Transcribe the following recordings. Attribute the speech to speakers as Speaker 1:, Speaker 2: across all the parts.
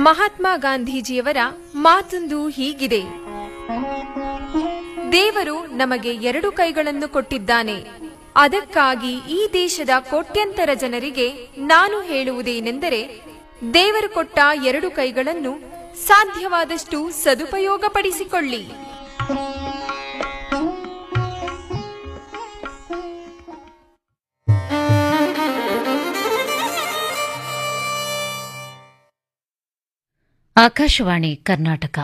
Speaker 1: ಮಹಾತ್ಮ ಗಾಂಧೀಜಿಯವರ ಮಾತೊಂದು ಹೀಗಿದೆ ದೇವರು ನಮಗೆ ಎರಡು ಕೈಗಳನ್ನು ಕೊಟ್ಟಿದ್ದಾನೆ ಅದಕ್ಕಾಗಿ ಈ ದೇಶದ ಕೋಟ್ಯಂತರ ಜನರಿಗೆ ನಾನು ಹೇಳುವುದೇನೆಂದರೆ ದೇವರು ಕೊಟ್ಟ ಎರಡು ಕೈಗಳನ್ನು ಸಾಧ್ಯವಾದಷ್ಟು ಸದುಪಯೋಗಪಡಿಸಿಕೊಳ್ಳಿ
Speaker 2: ಆಕಾಶವಾಣಿ ಕರ್ನಾಟಕ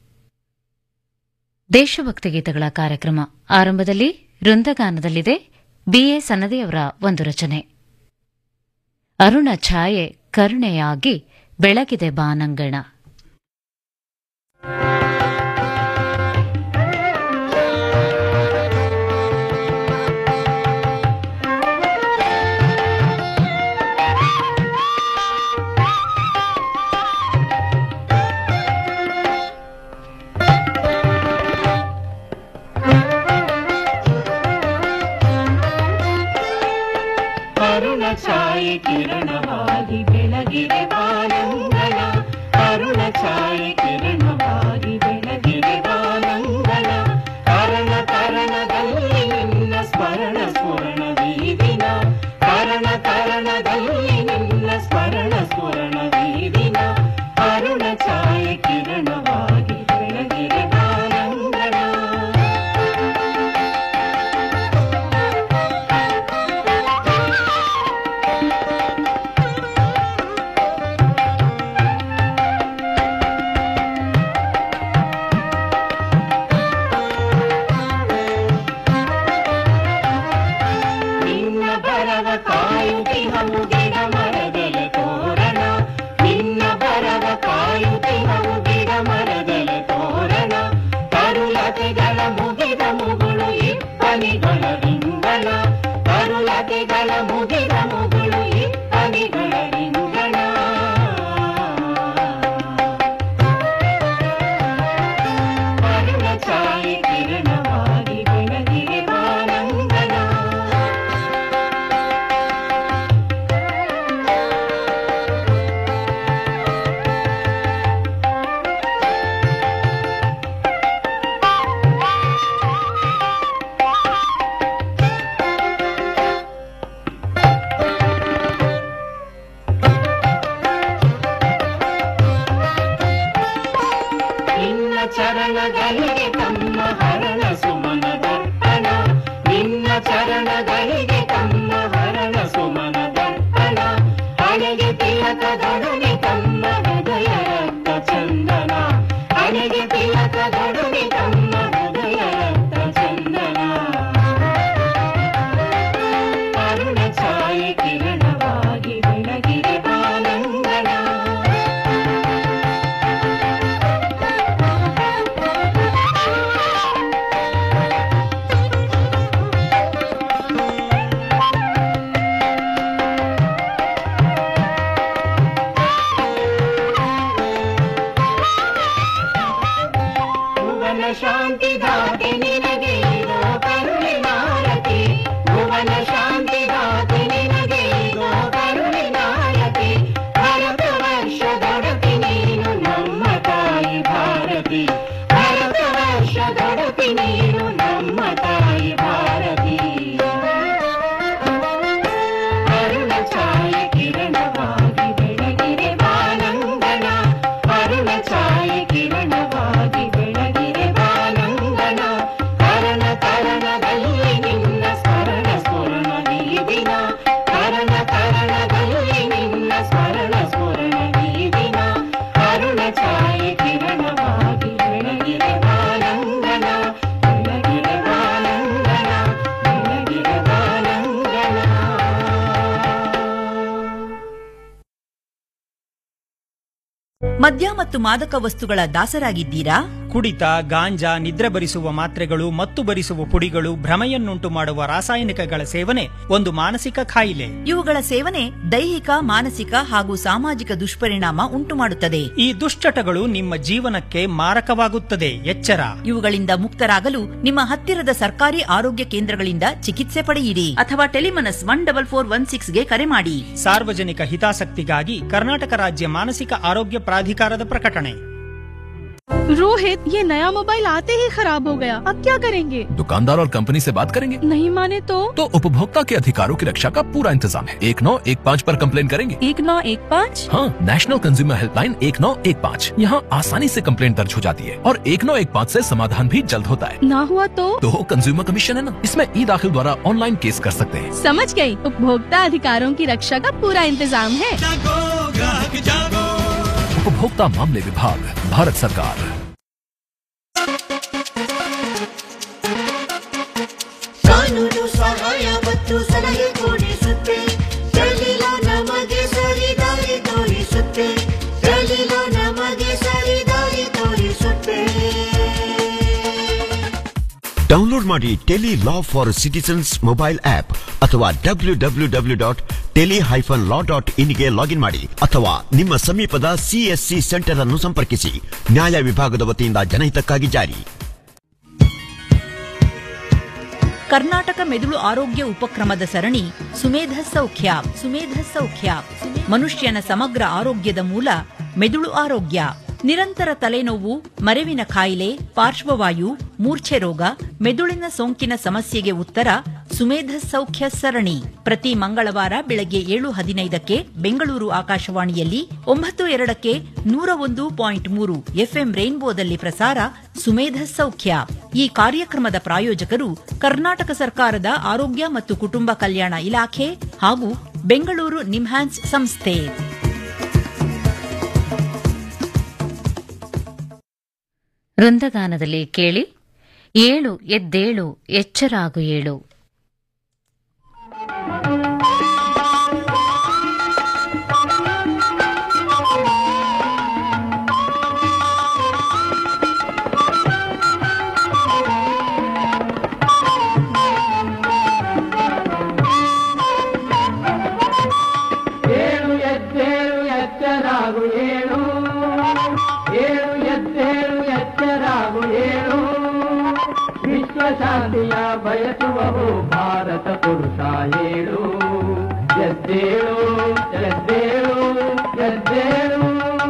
Speaker 2: ದೇಶಭಕ್ತಿ ಗೀತೆಗಳ ಕಾರ್ಯಕ್ರಮ ಆರಂಭದಲ್ಲಿ ವೃಂದಗಾನದಲ್ಲಿದೆ ಬಿಎ ಸನ್ನದಿಯವರ ಒಂದು ರಚನೆ ಅರುಣ ಛಾಯೆ ಕರುಣೆಯಾಗಿ ಬೆಳಗಿದೆ ಬಾನಂಗಣ
Speaker 3: ಅರುಣ ಛಾಯೆ ಕಿರಣವಾಗಿ ಬೆಳಗಿದೆ ಬಾಲಂಗಳ ಅರುಣ ಛಾಯೆ ಕಿರಣವಾಗಿ ಬೆಳಗಿದೆ ಬಾಲಂಗಳ ಕರಣ ಕರಣದಲ್ಲಿ ನಿನ್ನ ಸ್ಮರಣ ಸ್ಫುರಣದಿ ದಿನ ಕರಣ ಕರಣದಲ್ಲಿ ನಿನ್ನ ಸ್ಮರಣ ಸ್ಫುರಣದಿ ದಿನ ಅರುಣ ಛಾಯೆ ಕಿರಣವಾಗಿ ಬೆಳಗಿದೆ ಬಾಲಂಗಳ ನಿನ್ನ ಬರವ ಕಾಯುತ್ತಿಹವು ಗಿಡ ಮರದಲ ತೋರಣ ನಿನ್ನ ಬರವ ಕಾಯುತ್ತಿಹವು ಗಿಡ ಮರದಲ ತೋರಣ ಕರುಲತೆಗಳ ಮುಗಿದ ಮುಗುಳು ಇಪ್ಪನಿಗಳ ರಿಂಗಣ ಕರುಲತೆಗಳ ಮುಗಿದ ಮುಗುಳು ಇಪ್ಪನಿಗಳ ರಿಂಗಣ ಅರುಣ ಛಾಯೆ ಕಿರಣವಾಗಿ ಬೆಳಗಿರೆ ಬಾಲಂಗನ ನಿನ್ನ ಚರಣಗಳಿಗೆ ತಮ್ಮ ಹರಣ ಸುಮನ ದರ್ಪಣ ನಿನ್ನ ಚರಣಗಳಿಗೆ ತಮ್ಮ ಹರಣ ಸುಮನ ದರ್ಪಣ ಹಣೆಗೆ ತಿಲಕದೊಡನೆ ತಮ್ಮ ಹೃದಯ ರಕ್ತ ಚಂದನ ಹಣೆಗೆ ತಿಲಕದೊಡನೆ ತಮ್ಮ ಹೃದಯ ರಕ್ತ ಚಂದನ ಅರುಣ ಛಾಯೆ ಕಿರಣವಾಗಿ ಬೆಳಗಿರೆ ಬಾಲಂಗಣ ಭುವನ ಶಾಂತಿ ದಾತೆ ನಿನಗೆ ಇದೋ ಕರುಣೆ ನಾರತಿ ಭುವನ ಶಾಂತಿ ದಾತೆ ನಿನಗೆ ಇದೋ ಕರುಣೆ ನಾರತಿ ಭರತ ವರ್ಷದೊಡತಿ ನೀನು ನಮ್ಮ ತಾಯಿ ಭಾರತಿ ಭರತ ವರ್ಷದೊಡತಿ ನೀನು ನಮ್ಮ ತಾಯಿ ಭಾರತಿ ಅರುಣ ಛಾಯೆ ಕಿರಣವಾಗಿ ಬೆಳಗಿರೆ ಬಾಲಂಗನ ಅರುಣ ಛಾಯೆ ಕಿರಣವಾಗಿ ಬೆಳಗಿರೆ ಬಾಲಂಗನ ಕರಣ ಕರಣದಲ್ಲಿ ನಿನ್ನ ಸ್ಮರಣ ಸ್ಫುರಣದಿ ದಿನ ಕರಣ ಕರಣದಲ್ಲಿ ನಿನ್ನ ಸ್ಮರಣ ಸ್ಫುರಣದಿ ದಿನ ಅರುಣ ಛಾಯೆ ಕಿರಣವಾಗಿ ಬೆಳಗಿರೆ ಬಾಲಂಗನ ಬೆಳಗಿರೆ ಬಾಲಂಗನ ಬೆಳಗಿರೆ ಬಾಲಂಗನ
Speaker 4: ಮದ್ಯ ಮತ್ತು ಮಾದಕ ವಸ್ತುಗಳ ದಾಸರಾಗಿದ್ದೀರಾ ಕುಡಿತ ಗಾಂಜಾ ನಿದ್ರೆ ಬರಿಸುವ ಮಾತ್ರೆಗಳು ಮತ್ತು ಬರಿಸುವ ಪುಡಿಗಳು ಭ್ರಮೆಯನ್ನುಂಟು ಮಾಡುವ ರಾಸಾಯನಿಕಗಳ ಸೇವನೆ ಒಂದು ಮಾನಸಿಕ ಕಾಯಿಲೆ
Speaker 5: ಇವುಗಳ ಸೇವನೆ ದೈಹಿಕ ಮಾನಸಿಕ ಹಾಗೂ ಸಾಮಾಜಿಕ ದುಷ್ಪರಿಣಾಮ ಉಂಟುಮಾಡುತ್ತದೆ
Speaker 4: ಈ ದುಶ್ಚಟಗಳು ನಿಮ್ಮ ಜೀವನಕ್ಕೆ ಮಾರಕವಾಗುತ್ತದೆ ಎಚ್ಚರ
Speaker 5: ಇವುಗಳಿಂದ ಮುಕ್ತರಾಗಲು ನಿಮ್ಮ ಹತ್ತಿರದ ಸರ್ಕಾರಿ ಆರೋಗ್ಯ ಕೇಂದ್ರಗಳಿಂದ ಚಿಕಿತ್ಸೆ ಪಡೆಯಿರಿ ಅಥವಾ Tele Manas one double four one ಸಿಕ್ಸ್ಗೆ ಕರೆ ಮಾಡಿ
Speaker 4: ಸಾರ್ವಜನಿಕ ಹಿತಾಸಕ್ತಿಗಾಗಿ ಕರ್ನಾಟಕ ರಾಜ್ಯ ಮಾನಸಿಕ ಆರೋಗ್ಯ ಪ್ರಾಧಿಕಾರದ ಪ್ರಕಟಣೆ
Speaker 6: रोहित ये नया मोबाइल आते ही खराब हो गया अब क्या करेंगे
Speaker 7: दुकानदार और कंपनी से बात करेंगे
Speaker 6: नहीं माने तो
Speaker 7: तो उपभोक्ता के अधिकारों की रक्षा का पूरा इंतजाम है एक नौ एक पाँच पर कंप्लेन करेंगे
Speaker 6: एक नौ एक पाँच
Speaker 7: हाँ नेशनल कंज्यूमर हेल्पलाइन एक नौ एक पाँच यहाँ आसानी से कंप्लेन दर्ज हो जाती है और एक नौ एक पाँच ऐसी समाधान भी जल्द होता है
Speaker 6: ना हुआ तो
Speaker 7: तो कंज्यूमर कमीशन है ना इसमें ई दाखिल द्वारा ऑनलाइन केस कर सकते हैं
Speaker 6: समझ गई उपभोक्ता अधिकारों की रक्षा का पूरा इंतजाम है
Speaker 7: उपभोक्ता मामले विभाग भारत सरकार
Speaker 3: ಕಾನೂನು ಸಹಾಯ ಮತ್ತು ಸಲಹೆ ಕೊಡಿಸುತ್ತೆ ದಲಿಲು ನಮಗೆ ಸರಿದಾರಿ ತೋರಿಸುತ್ತೆ ದಲಿಲು ನಮಗೆ ಸರಿದಾರಿ ತೋರಿಸುತ್ತೆ
Speaker 8: ಡೌನ್ಲೋಡ್ ಮಾಡಿ tele law for citizens mobile app ಅಥವಾ W W W dot tele hyphen law dot ಇನ್ಗೆ ಲಾಗಿನ್ ಮಾಡಿ ಅಥವಾ ನಿಮ್ಮ ಸಮೀಪದ ಸಿಎಸ್ಸಿ ಸೆಂಟರ್ ಅನ್ನು ಸಂಪರ್ಕಿಸಿ ನ್ಯಾಯ ವಿಭಾಗದ ವತಿಯಿಂದ ಜನಹಿತಕ್ಕಾಗಿ ಜಾರಿ
Speaker 5: ಕರ್ನಾಟಕ ಮೆದುಳು ಆರೋಗ್ಯ ಉಪಕ್ರಮದ ಸರಣಿ ಸುಮೇಧ ಸೌಖ್ಯ ಸುಮೇಧ ಸೌಖ್ಯ ಮನುಷ್ಯನ ಸಮಗ್ರ ಆರೋಗ್ಯದ ಮೂಲ ಮೆದುಳು ಆರೋಗ್ಯ ನಿರಂತರ ತಲೆನೋವು ಮರೆವಿನ ಕಾಯಿಲೆ ಪಾರ್ಶ್ವವಾಯು ಮೂರ್ಛೆ ರೋಗ ಮೆದುಳಿನ ಸೋಂಕಿನ ಸಮಸ್ಯೆಗೆ ಉತ್ತರ ಸುಮೇಧ ಸೌಖ್ಯ ಸರಣಿ ಪ್ರತಿ ಮಂಗಳವಾರ ಬೆಳಗ್ಗೆ ಏಳು ಹದಿನೈದಕ್ಕೆ ಬೆಂಗಳೂರು ಆಕಾಶವಾಣಿಯಲ್ಲಿ ಒಂಬತ್ತು ಎರಡಕ್ಕೆ ನೂರ ಒಂದು ಪಾಯಿಂಟ್ ಮೂರು ಎಫ್ಎಂ ರೈನ್ಬೋದಲ್ಲಿ ಪ್ರಸಾರ ಸುಮೇಧ ಸೌಖ್ಯ ಈ ಕಾರ್ಯಕ್ರಮದ ಪ್ರಾಯೋಜಕರು ಕರ್ನಾಟಕ ಸರ್ಕಾರದ ಆರೋಗ್ಯ ಮತ್ತು ಕುಟುಂಬ ಕಲ್ಯಾಣ ಇಲಾಖೆ ಹಾಗೂ ಬೆಂಗಳೂರು ನಿಮ್ಹಾನ್ಸ್ ಸಂಸ್ಥೆ
Speaker 2: ವೃಂದಗಾನದಲ್ಲಿ ಕೇಳಿ ಏಳು ಎದ್ದೇಳು ಎಚ್ಚರಾಗು ಏಳು
Speaker 3: ಏಳು ಎದ್ದೇಳು ಎಚ್ಚರಾಗು ಏಳು ಏಳು ಎದ್ದೇಳು ಎಚ್ಚರಾಗು ಏಳು ವಿಶ್ವಶಾಂತಿಯ ಬಯಸುವವು ಭಾರತ ಪುರುಷ ಏಳು ಎದ್ದೇಳು ಎದ್ದೇಳು ಎದ್ದೇಳು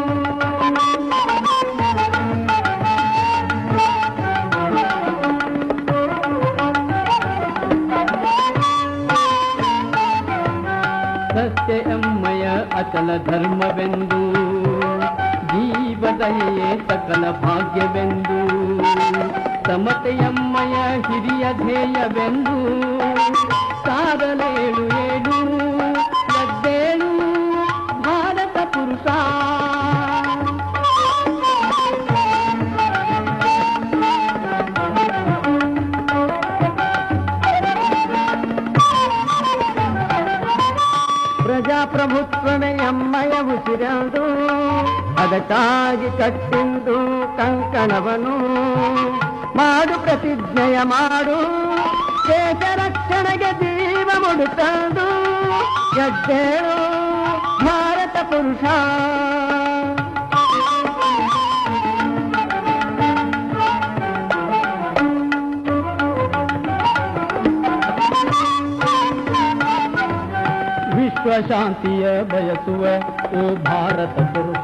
Speaker 3: ಸತ್ಯ ಎಮ್ಮಯ ಅಚಲ ಧರ್ಮವೆಂದು ಜೀವದಯೇ ಸಕಲ ಭಾಗ್ಯವೆಂದು ಸಮತೆಯಮ್ಮಯ ಹಿರಿಯ ಧ್ಯೇಯವೆಂದು ಸಾರಲೇಳು ಏಳು ಎದ್ದೇಳು ಭಾರತ ಪುರುಷ ಪ್ರಜಾಪ್ರಭುತ್ವವೇ ಎಮ್ಮಯ ಉಸಿರೆಂದು ಅದಕ್ಕಾಗಿ ಕಟ್ಟಿಂದು ಕಂಕಣವನು ಮಾಡು ಪ್ರತಿಜ್ಞೆಯ ಮಾಡು ದೇಶ ರಕ್ಷಣೆಗೆ ಜೀವ ಮುಡುತ್ತಂದು ಎದ್ದೇಳು ಭಾರತ ಪುರುಷ ವಿಶ್ವಶಾಂತಿಯ ಬಯಸುವ ಓ ಭಾರತ ಪುರುಷ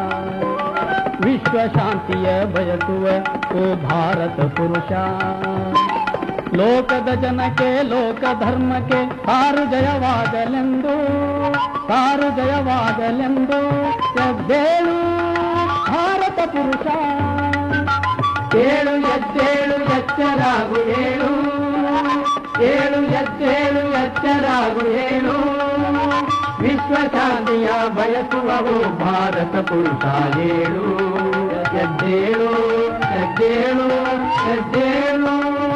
Speaker 3: ವಿಶ್ವಶಾಂತಿಯ ಬಯಸುವ ಓ ಭಾರತ ಪುರುಷ ಲೋಕದ ಜನಕ್ಕೆ ಲೋಕ ಧರ್ಮಕ್ಕೆ ಸಾರು ಜಯವಾಗಲೆಂದು ಸಾರು ಜಯವಾಗಲೆಂದು ಎದ್ದೇಳು ಭಾರತ ಪುರುಷ ಏಳು ಎದ್ದೇಳು ಎಚ್ಚರಾಗು ಏಳು ಏಳು ಎದ್ದೇಳು ಎಚ್ಚರಾಗು ಏಳು ವಿಶ್ವಶಾಂತಿಯ ಬಯಸುವವು ಭಾರತ ಪುರುಷ ಏಳು ಎದ್ದೇಳು ಎದ್ದೇಳು ಎದ್ದೇಳು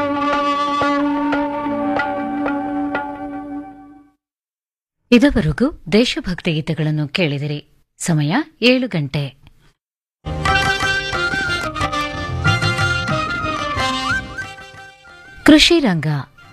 Speaker 2: ಇದುವರೆಗೂ ದೇಶಭಕ್ತಿ ಗೀತೆಗಳನ್ನು ಕೇಳಿದಿರಿ ಸಮಯ ಏಳು ಗಂಟೆ ಕೃಷಿ ರಂಗ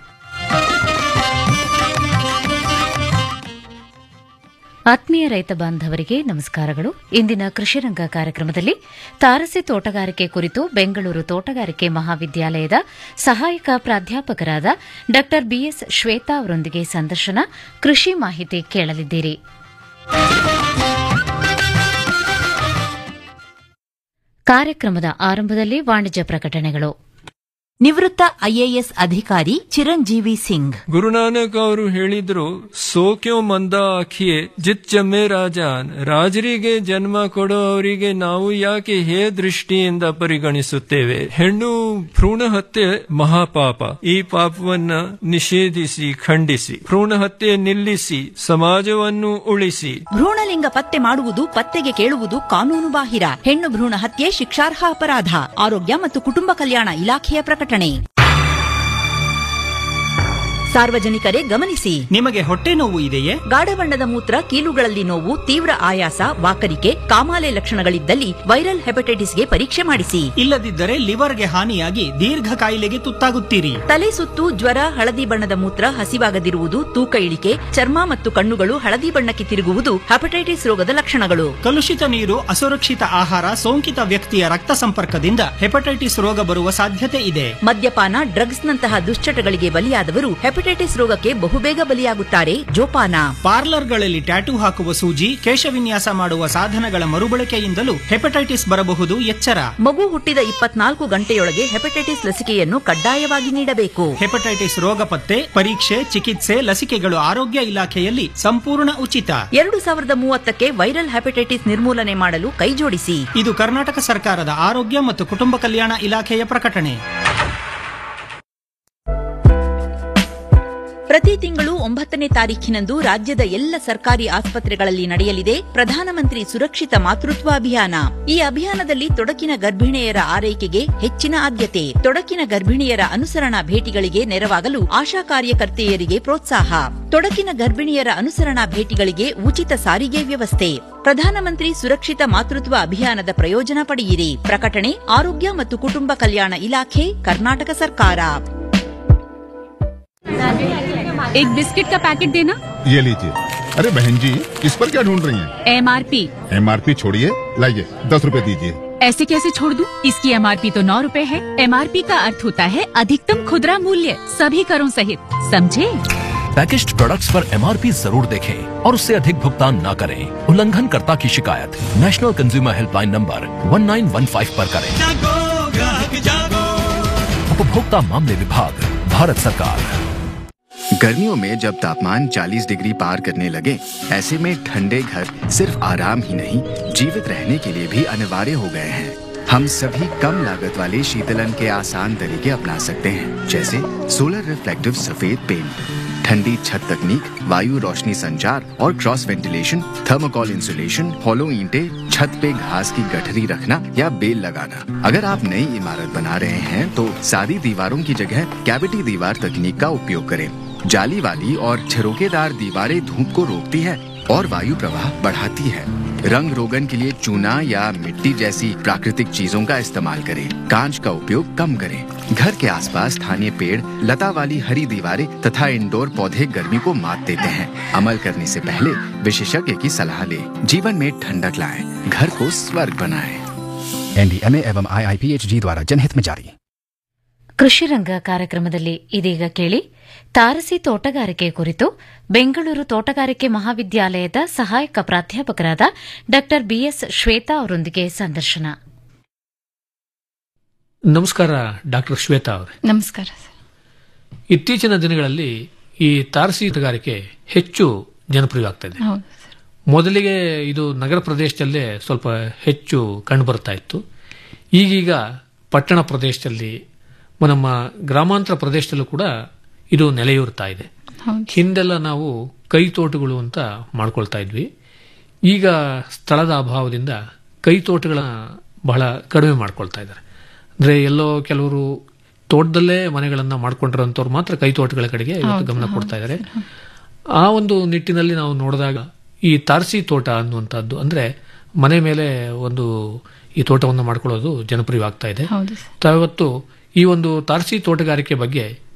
Speaker 2: ಆತ್ಮೀಯ ರೈತ ಬಾಂಧವರಿಗೆ ನಮಸ್ಕಾರಗಳು ಇಂದಿನ ಕೃಷಿ ರಂಗ ಕಾರ್ಯಕ್ರಮದಲ್ಲಿ ತಾರಸಿ ತೋಟಗಾರಿಕೆ ಕುರಿತು ಬೆಂಗಳೂರು ತೋಟಗಾರಿಕೆ ಮಹಾವಿದ್ಯಾಲಯದ ಸಹಾಯಕ ಪ್ರಾಧ್ಯಾಪಕರಾದ ಡಾ ಬಿಎಸ್ ಶ್ವೇತಾ ಅವರೊಂದಿಗೆ ಸಂದರ್ಶನ ಕೃಷಿ ಮಾಹಿತಿ ಕೇಳಲಿದ್ದೀರಿ ಕಾರ್ಯಕ್ರಮದ ಆರಂಭದಲ್ಲಿ ವಾಣಿಜ್ಯ ಪ್ರಕಟಣೆಗಳು
Speaker 5: ನಿವೃತ್ತ ಐಎಎಸ್ ಅಧಿಕಾರಿ ಚಿರಂಜೀವಿ ಸಿಂಗ್
Speaker 9: ಗುರುನಾನಕ್ ಅವರು ಹೇಳಿದ್ರು ಸೋಕ್ಯೋ ಮಂದ ಆಖಿಯೇ ಜಿತ್ ಜಮ್ಮೆ ರಾಜಾನ್ ರಾಜರಿಗೆ ಜನ್ಮ ಕೊಡೋ ಅವರಿಗೆ ನಾವು ಯಾಕೆ ಹೇ ದೃಷ್ಟಿಯಿಂದ ಪರಿಗಣಿಸುತ್ತೇವೆ ಹೆಣ್ಣು ಭ್ರೂಣ ಹತ್ಯೆ ಮಹಾಪಾಪ ಈ ಪಾಪವನ್ನ ನಿಷೇಧಿಸಿ ಖಂಡಿಸಿ ಭ್ರೂಣ ಹತ್ಯೆ ನಿಲ್ಲಿಸಿ ಸಮಾಜವನ್ನು ಉಳಿಸಿ
Speaker 5: ಭ್ರೂಣಲಿಂಗ ಪತ್ತೆ ಮಾಡುವುದು ಪತ್ತೆಗೆ ಕೇಳುವುದು ಕಾನೂನು ಬಾಹಿರ ಹೆಣ್ಣು ಭ್ರೂಣ ಹತ್ಯೆ ಶಿಕ್ಷಾರ್ಹ ಅಪರಾಧ ಆರೋಗ್ಯ ಮತ್ತು ಕುಟುಂಬ ಕಲ್ಯಾಣ ಇಲಾಖೆಯ ಪ್ರಕಟಣೆ ಸಾರ್ವಜನಿಕರೇ ಗಮನಿಸಿ
Speaker 4: ನಿಮಗೆ ಹೊಟ್ಟೆ ನೋವು ಇದೆಯೇ
Speaker 5: ಗಾಢ ಬಣ್ಣದ ಮೂತ್ರ ಕೀಲುಗಳಲ್ಲಿ ನೋವು ತೀವ್ರ ಆಯಾಸ ವಾಕರಿಕೆ ಕಾಮಾಲೆ ಲಕ್ಷಣಗಳಿದ್ದಲ್ಲಿ ವೈರಲ್ ಹೆಪಟೈಟಿಸ್ಗೆ ಪರೀಕ್ಷೆ ಮಾಡಿಸಿ
Speaker 4: ಇಲ್ಲದಿದ್ದರೆ ಲಿವರ್ಗೆ ಹಾನಿಯಾಗಿ ದೀರ್ಘ ಕಾಯಿಲೆಗೆ ತುತ್ತಾಗುತ್ತೀರಿ
Speaker 5: ತಲೆ ಸುತ್ತು ಜ್ವರ ಹಳದಿ ಬಣ್ಣದ ಮೂತ್ರ ಹಸಿವಾಗದಿರುವುದು ತೂಕ ಇಳಿಕೆ ಚರ್ಮ ಮತ್ತು ಕಣ್ಣುಗಳು ಹಳದಿ ಬಣ್ಣಕ್ಕೆ ತಿರುಗುವುದು ಹೆಪಟೈಟಿಸ್ ರೋಗದ ಲಕ್ಷಣಗಳು
Speaker 4: ಕಲುಷಿತ ನೀರು ಅಸುರಕ್ಷಿತ ಆಹಾರ ಸೋಂಕಿತ ವ್ಯಕ್ತಿಯ ರಕ್ತ ಸಂಪರ್ಕದಿಂದ ಹೆಪಟೈಟಿಸ್ ರೋಗ ಬರುವ ಸಾಧ್ಯತೆ ಇದೆ
Speaker 5: ಮದ್ಯಪಾನ ಡ್ರಗ್ಸ್ ನಂತಹ ದುಶ್ಚಟಗಳಿಗೆ ಬಲಿಯಾದವರು ಹೆಪಟೈಟಿಸ್ ರೋಗಕ್ಕೆ ಬಹುಬೇಗ ಬಲಿಯಾಗುತ್ತಾರೆ ಜೋಪಾನ
Speaker 4: ಪಾರ್ಲರ್ಗಳಲ್ಲಿ ಟ್ಯಾಟೂ ಹಾಕುವ ಸೂಜಿ ಕೇಶವಿನ್ಯಾಸ ಮಾಡುವ ಸಾಧನಗಳ ಮರುಬಳಕೆಯಿಂದಲೂ ಹೆಪಟೈಟಿಸ್ ಬರಬಹುದು ಎಚ್ಚರ
Speaker 5: ಮಗು ಹುಟ್ಟಿದ ಇಪ್ಪತ್ನಾಲ್ಕು ಗಂಟೆಯೊಳಗೆ ಹೆಪಟೈಟಿಸ್ ಲಸಿಕೆಯನ್ನು ಕಡ್ಡಾಯವಾಗಿ ನೀಡಬೇಕು
Speaker 4: ಹೆಪಟೈಟಿಸ್ ರೋಗ ಪತ್ತೆ ಪರೀಕ್ಷೆ ಚಿಕಿತ್ಸೆ ಲಸಿಕೆಗಳು ಆರೋಗ್ಯ ಇಲಾಖೆಯಲ್ಲಿ ಸಂಪೂರ್ಣ ಉಚಿತ
Speaker 5: ಎರಡು ಸಾವಿರದ ಮೂವತ್ತಕ್ಕೆ ವೈರಲ್ ಹೆಪಟೈಟಿಸ್ ನಿರ್ಮೂಲನೆ ಮಾಡಲು ಕೈಜೋಡಿಸಿ
Speaker 4: ಇದು ಕರ್ನಾಟಕ ಸರ್ಕಾರದ ಆರೋಗ್ಯ ಮತ್ತು ಕುಟುಂಬ ಕಲ್ಯಾಣ ಇಲಾಖೆಯ ಪ್ರಕಟಣೆ
Speaker 5: ಪ್ರತಿ ತಿಂಗಳು ಒಂಬತ್ತನೇ ತಾರೀಖಿನಂದು ರಾಜ್ಯದ ಎಲ್ಲ ಸರ್ಕಾರಿ ಆಸ್ಪತ್ರೆಗಳಲ್ಲಿ ನಡೆಯಲಿದೆ ಪ್ರಧಾನಮಂತ್ರಿ ಸುರಕ್ಷಿತ ಮಾತೃತ್ವ ಅಭಿಯಾನ ಈ ಅಭಿಯಾನದಲ್ಲಿ ತೊಡಕಿನ ಗರ್ಭಿಣಿಯರ ಆರೈಕೆಗೆ ಹೆಚ್ಚಿನ ಆದ್ಯತೆ ತೊಡಕಿನ ಗರ್ಭಿಣಿಯರ ಅನುಸರಣಾ ಭೇಟಿಗಳಿಗೆ ನೆರವಾಗಲು ಆಶಾ ಕಾರ್ಯಕರ್ತೆಯರಿಗೆ ಪ್ರೋತ್ಸಾಹ ತೊಡಕಿನ ಗರ್ಭಿಣಿಯರ ಅನುಸರಣಾ ಭೇಟಿಗಳಿಗೆ ಉಚಿತ ಸಾರಿಗೆ ವ್ಯವಸ್ಥೆ ಪ್ರಧಾನಮಂತ್ರಿ ಸುರಕ್ಷಿತ ಮಾತೃತ್ವ ಅಭಿಯಾನದ ಪ್ರಯೋಜನ ಪಡೆಯಿರಿ ಪ್ರಕಟಣೆ ಆರೋಗ್ಯ ಮತ್ತು ಕುಟುಂಬ ಕಲ್ಯಾಣ ಇಲಾಖೆ ಕರ್ನಾಟಕ ಸರ್ಕಾರ
Speaker 6: एक बिस्किट का पैकेट देना
Speaker 10: ये लीजिए अरे बहन जी इस पर क्या ढूंढ रही हैं?
Speaker 6: एमआरपी
Speaker 10: एमआरपी छोड़िए लाइए दस रुपए दीजिए
Speaker 6: ऐसे कैसे छोड़ दूं? इसकी एमआरपी तो नौ रूपए है एमआरपी का अर्थ होता है अधिकतम खुदरा मूल्य सभी करों सहित समझे
Speaker 7: पैकेज्ड प्रोडक्ट्स पर एमआरपी जरूर देखें और उससे अधिक भुगतान न करें उल्लंघनकर्ता की शिकायत नेशनल कंज्यूमर हेल्पलाइन नंबर 1915 पर करें उपभोक्ता मामले विभाग भारत सरकार
Speaker 11: गर्मियों में जब तापमान 40 डिग्री पार करने लगे ऐसे में ठंडे घर सिर्फ आराम ही नहीं जीवित रहने के लिए भी अनिवार्य हो गए हैं हम सभी कम लागत वाले शीतलन के आसान तरीके अपना सकते हैं जैसे सोलर रिफ्लेक्टिव सफेद पेंट ठंडी छत तकनीक वायु रोशनी संचार और cross ventilation thermocol insulation hollow ईंटे छत पे घास की गठरी रखना या बेल लगाना अगर आप नई इमारत बना रहे हैं तो सादी दीवारों की जगह कैविटी दीवार तकनीक का उपयोग करें जाली वाली और छिरोकेदार दीवारें धूप को रोकती है और वायु प्रवाह बढ़ाती है रंग रोगन के लिए चूना या मिट्टी जैसी प्राकृतिक चीजों का इस्तेमाल करें कांच का उपयोग कम करें घर के आसपास स्थानीय पेड़ लता वाली हरी दीवारें तथा इंडोर पौधे गर्मी को मात देते हैं अमल करने से पहले विशेषज्ञ की सलाह लें जीवन में ठंडक लाएं घर को स्वर्ग बनाएं
Speaker 12: एनडीएमए एवं आईआईपीएचडी द्वारा जनहित में जारी
Speaker 2: ಕೃಷಿ ರಂಗ ಕಾರ್ಯಕ್ರಮದಲ್ಲಿ ಇದೀಗ ಕೇಳಿ ತಾರಸಿ ತೋಟಗಾರಿಕೆ ಕುರಿತು ಬೆಂಗಳೂರು ತೋಟಗಾರಿಕೆ ಮಹಾವಿದ್ಯಾಲಯದ ಸಹಾಯಕ ಪ್ರಾಧ್ಯಾಪಕರಾದ ಡಾ ಬಿಎಸ್ ಶ್ವೇತಾ ಅವರೊಂದಿಗೆ ಸಂದರ್ಶನ
Speaker 13: ನಮಸ್ಕಾರ ಡಾಕ್ಟರ್ ಶ್ವೇತಾ ಅವರೇ
Speaker 6: ನಮಸ್ಕಾರ
Speaker 13: ಇತ್ತೀಚಿನ ದಿನಗಳಲ್ಲಿ ಈ ತಾರಸಿ ತೋಟಗಾರಿಕೆ ಹೆಚ್ಚು ಜನಪ್ರಿಯವಾಗ್ತದೆ
Speaker 6: ಹೌದು
Speaker 13: ಮೊದಲಿಗೆ ಇದು ನಗರ ಪ್ರದೇಶದಲ್ಲೇ ಸ್ವಲ್ಪ ಹೆಚ್ಚು ಕಂಡುಬರ್ತಾ ಇತ್ತು ಈಗೀಗ ಪಟ್ಟಣ ಪ್ರದೇಶದಲ್ಲಿ ನಮ್ಮ ಗ್ರಾಮಾಂತರ ಪ್ರದೇಶದಲ್ಲೂ ಕೂಡ ಇದು ನೆಲೆಯೂರ್ತಾ ಇದೆ
Speaker 6: ಹೌದು
Speaker 13: ಹಿಂದೆಲ್ಲ ನಾವು ಕೈ ತೋಟಗಳು ಅಂತ ಮಾಡ್ಕೊಳ್ತಾ ಇದ್ವಿ ಈಗ ಸ್ಥಳದ ಅಭಾವದಿಂದ ಕೈ ತೋಟಗಳನ್ನ ಬಹಳ ಕಡಿಮೆ ಮಾಡ್ಕೊಳ್ತಾ ಇದ್ದಾರೆ ಅಂದ್ರೆ ಎಲ್ಲೋ ಕೆಲವರು ತೋಟದಲ್ಲೇ ಮನೆಗಳನ್ನ ಮಾಡ್ಕೊಂಡಿರೋಂಥವ್ರು ಮಾತ್ರ ಕೈ ತೋಟಗಳ ಕಡೆಗೆ ಇವತ್ತು
Speaker 6: ಹೌದು,
Speaker 13: ಗಮನ
Speaker 6: ಹೌದು
Speaker 13: ಕೊಡ್ತಾ ಇದ್ದಾರೆ ಆ ಒಂದು ನಿಟ್ಟಿನಲ್ಲಿ ನಾವು ನೋಡಿದಾಗ ಈ ತಾರಸಿ ತೋಟ ಅನ್ನುವಂಥದ್ದು ಅಂದ್ರೆ ಮನೆ ಮೇಲೆ ಒಂದು ಈ ತೋಟವನ್ನು ಮಾಡ್ಕೊಳ್ಳೋದು ಜನಪ್ರಿಯವಾಗ್ತಾ ಇದೆ
Speaker 6: ಹೌದು
Speaker 13: ತಾವಿವತ್ತು ಈ ಒಂದು ತಾರಸಿ ತೋಟಗಾರಿಕೆ ಬಗ್ಗೆ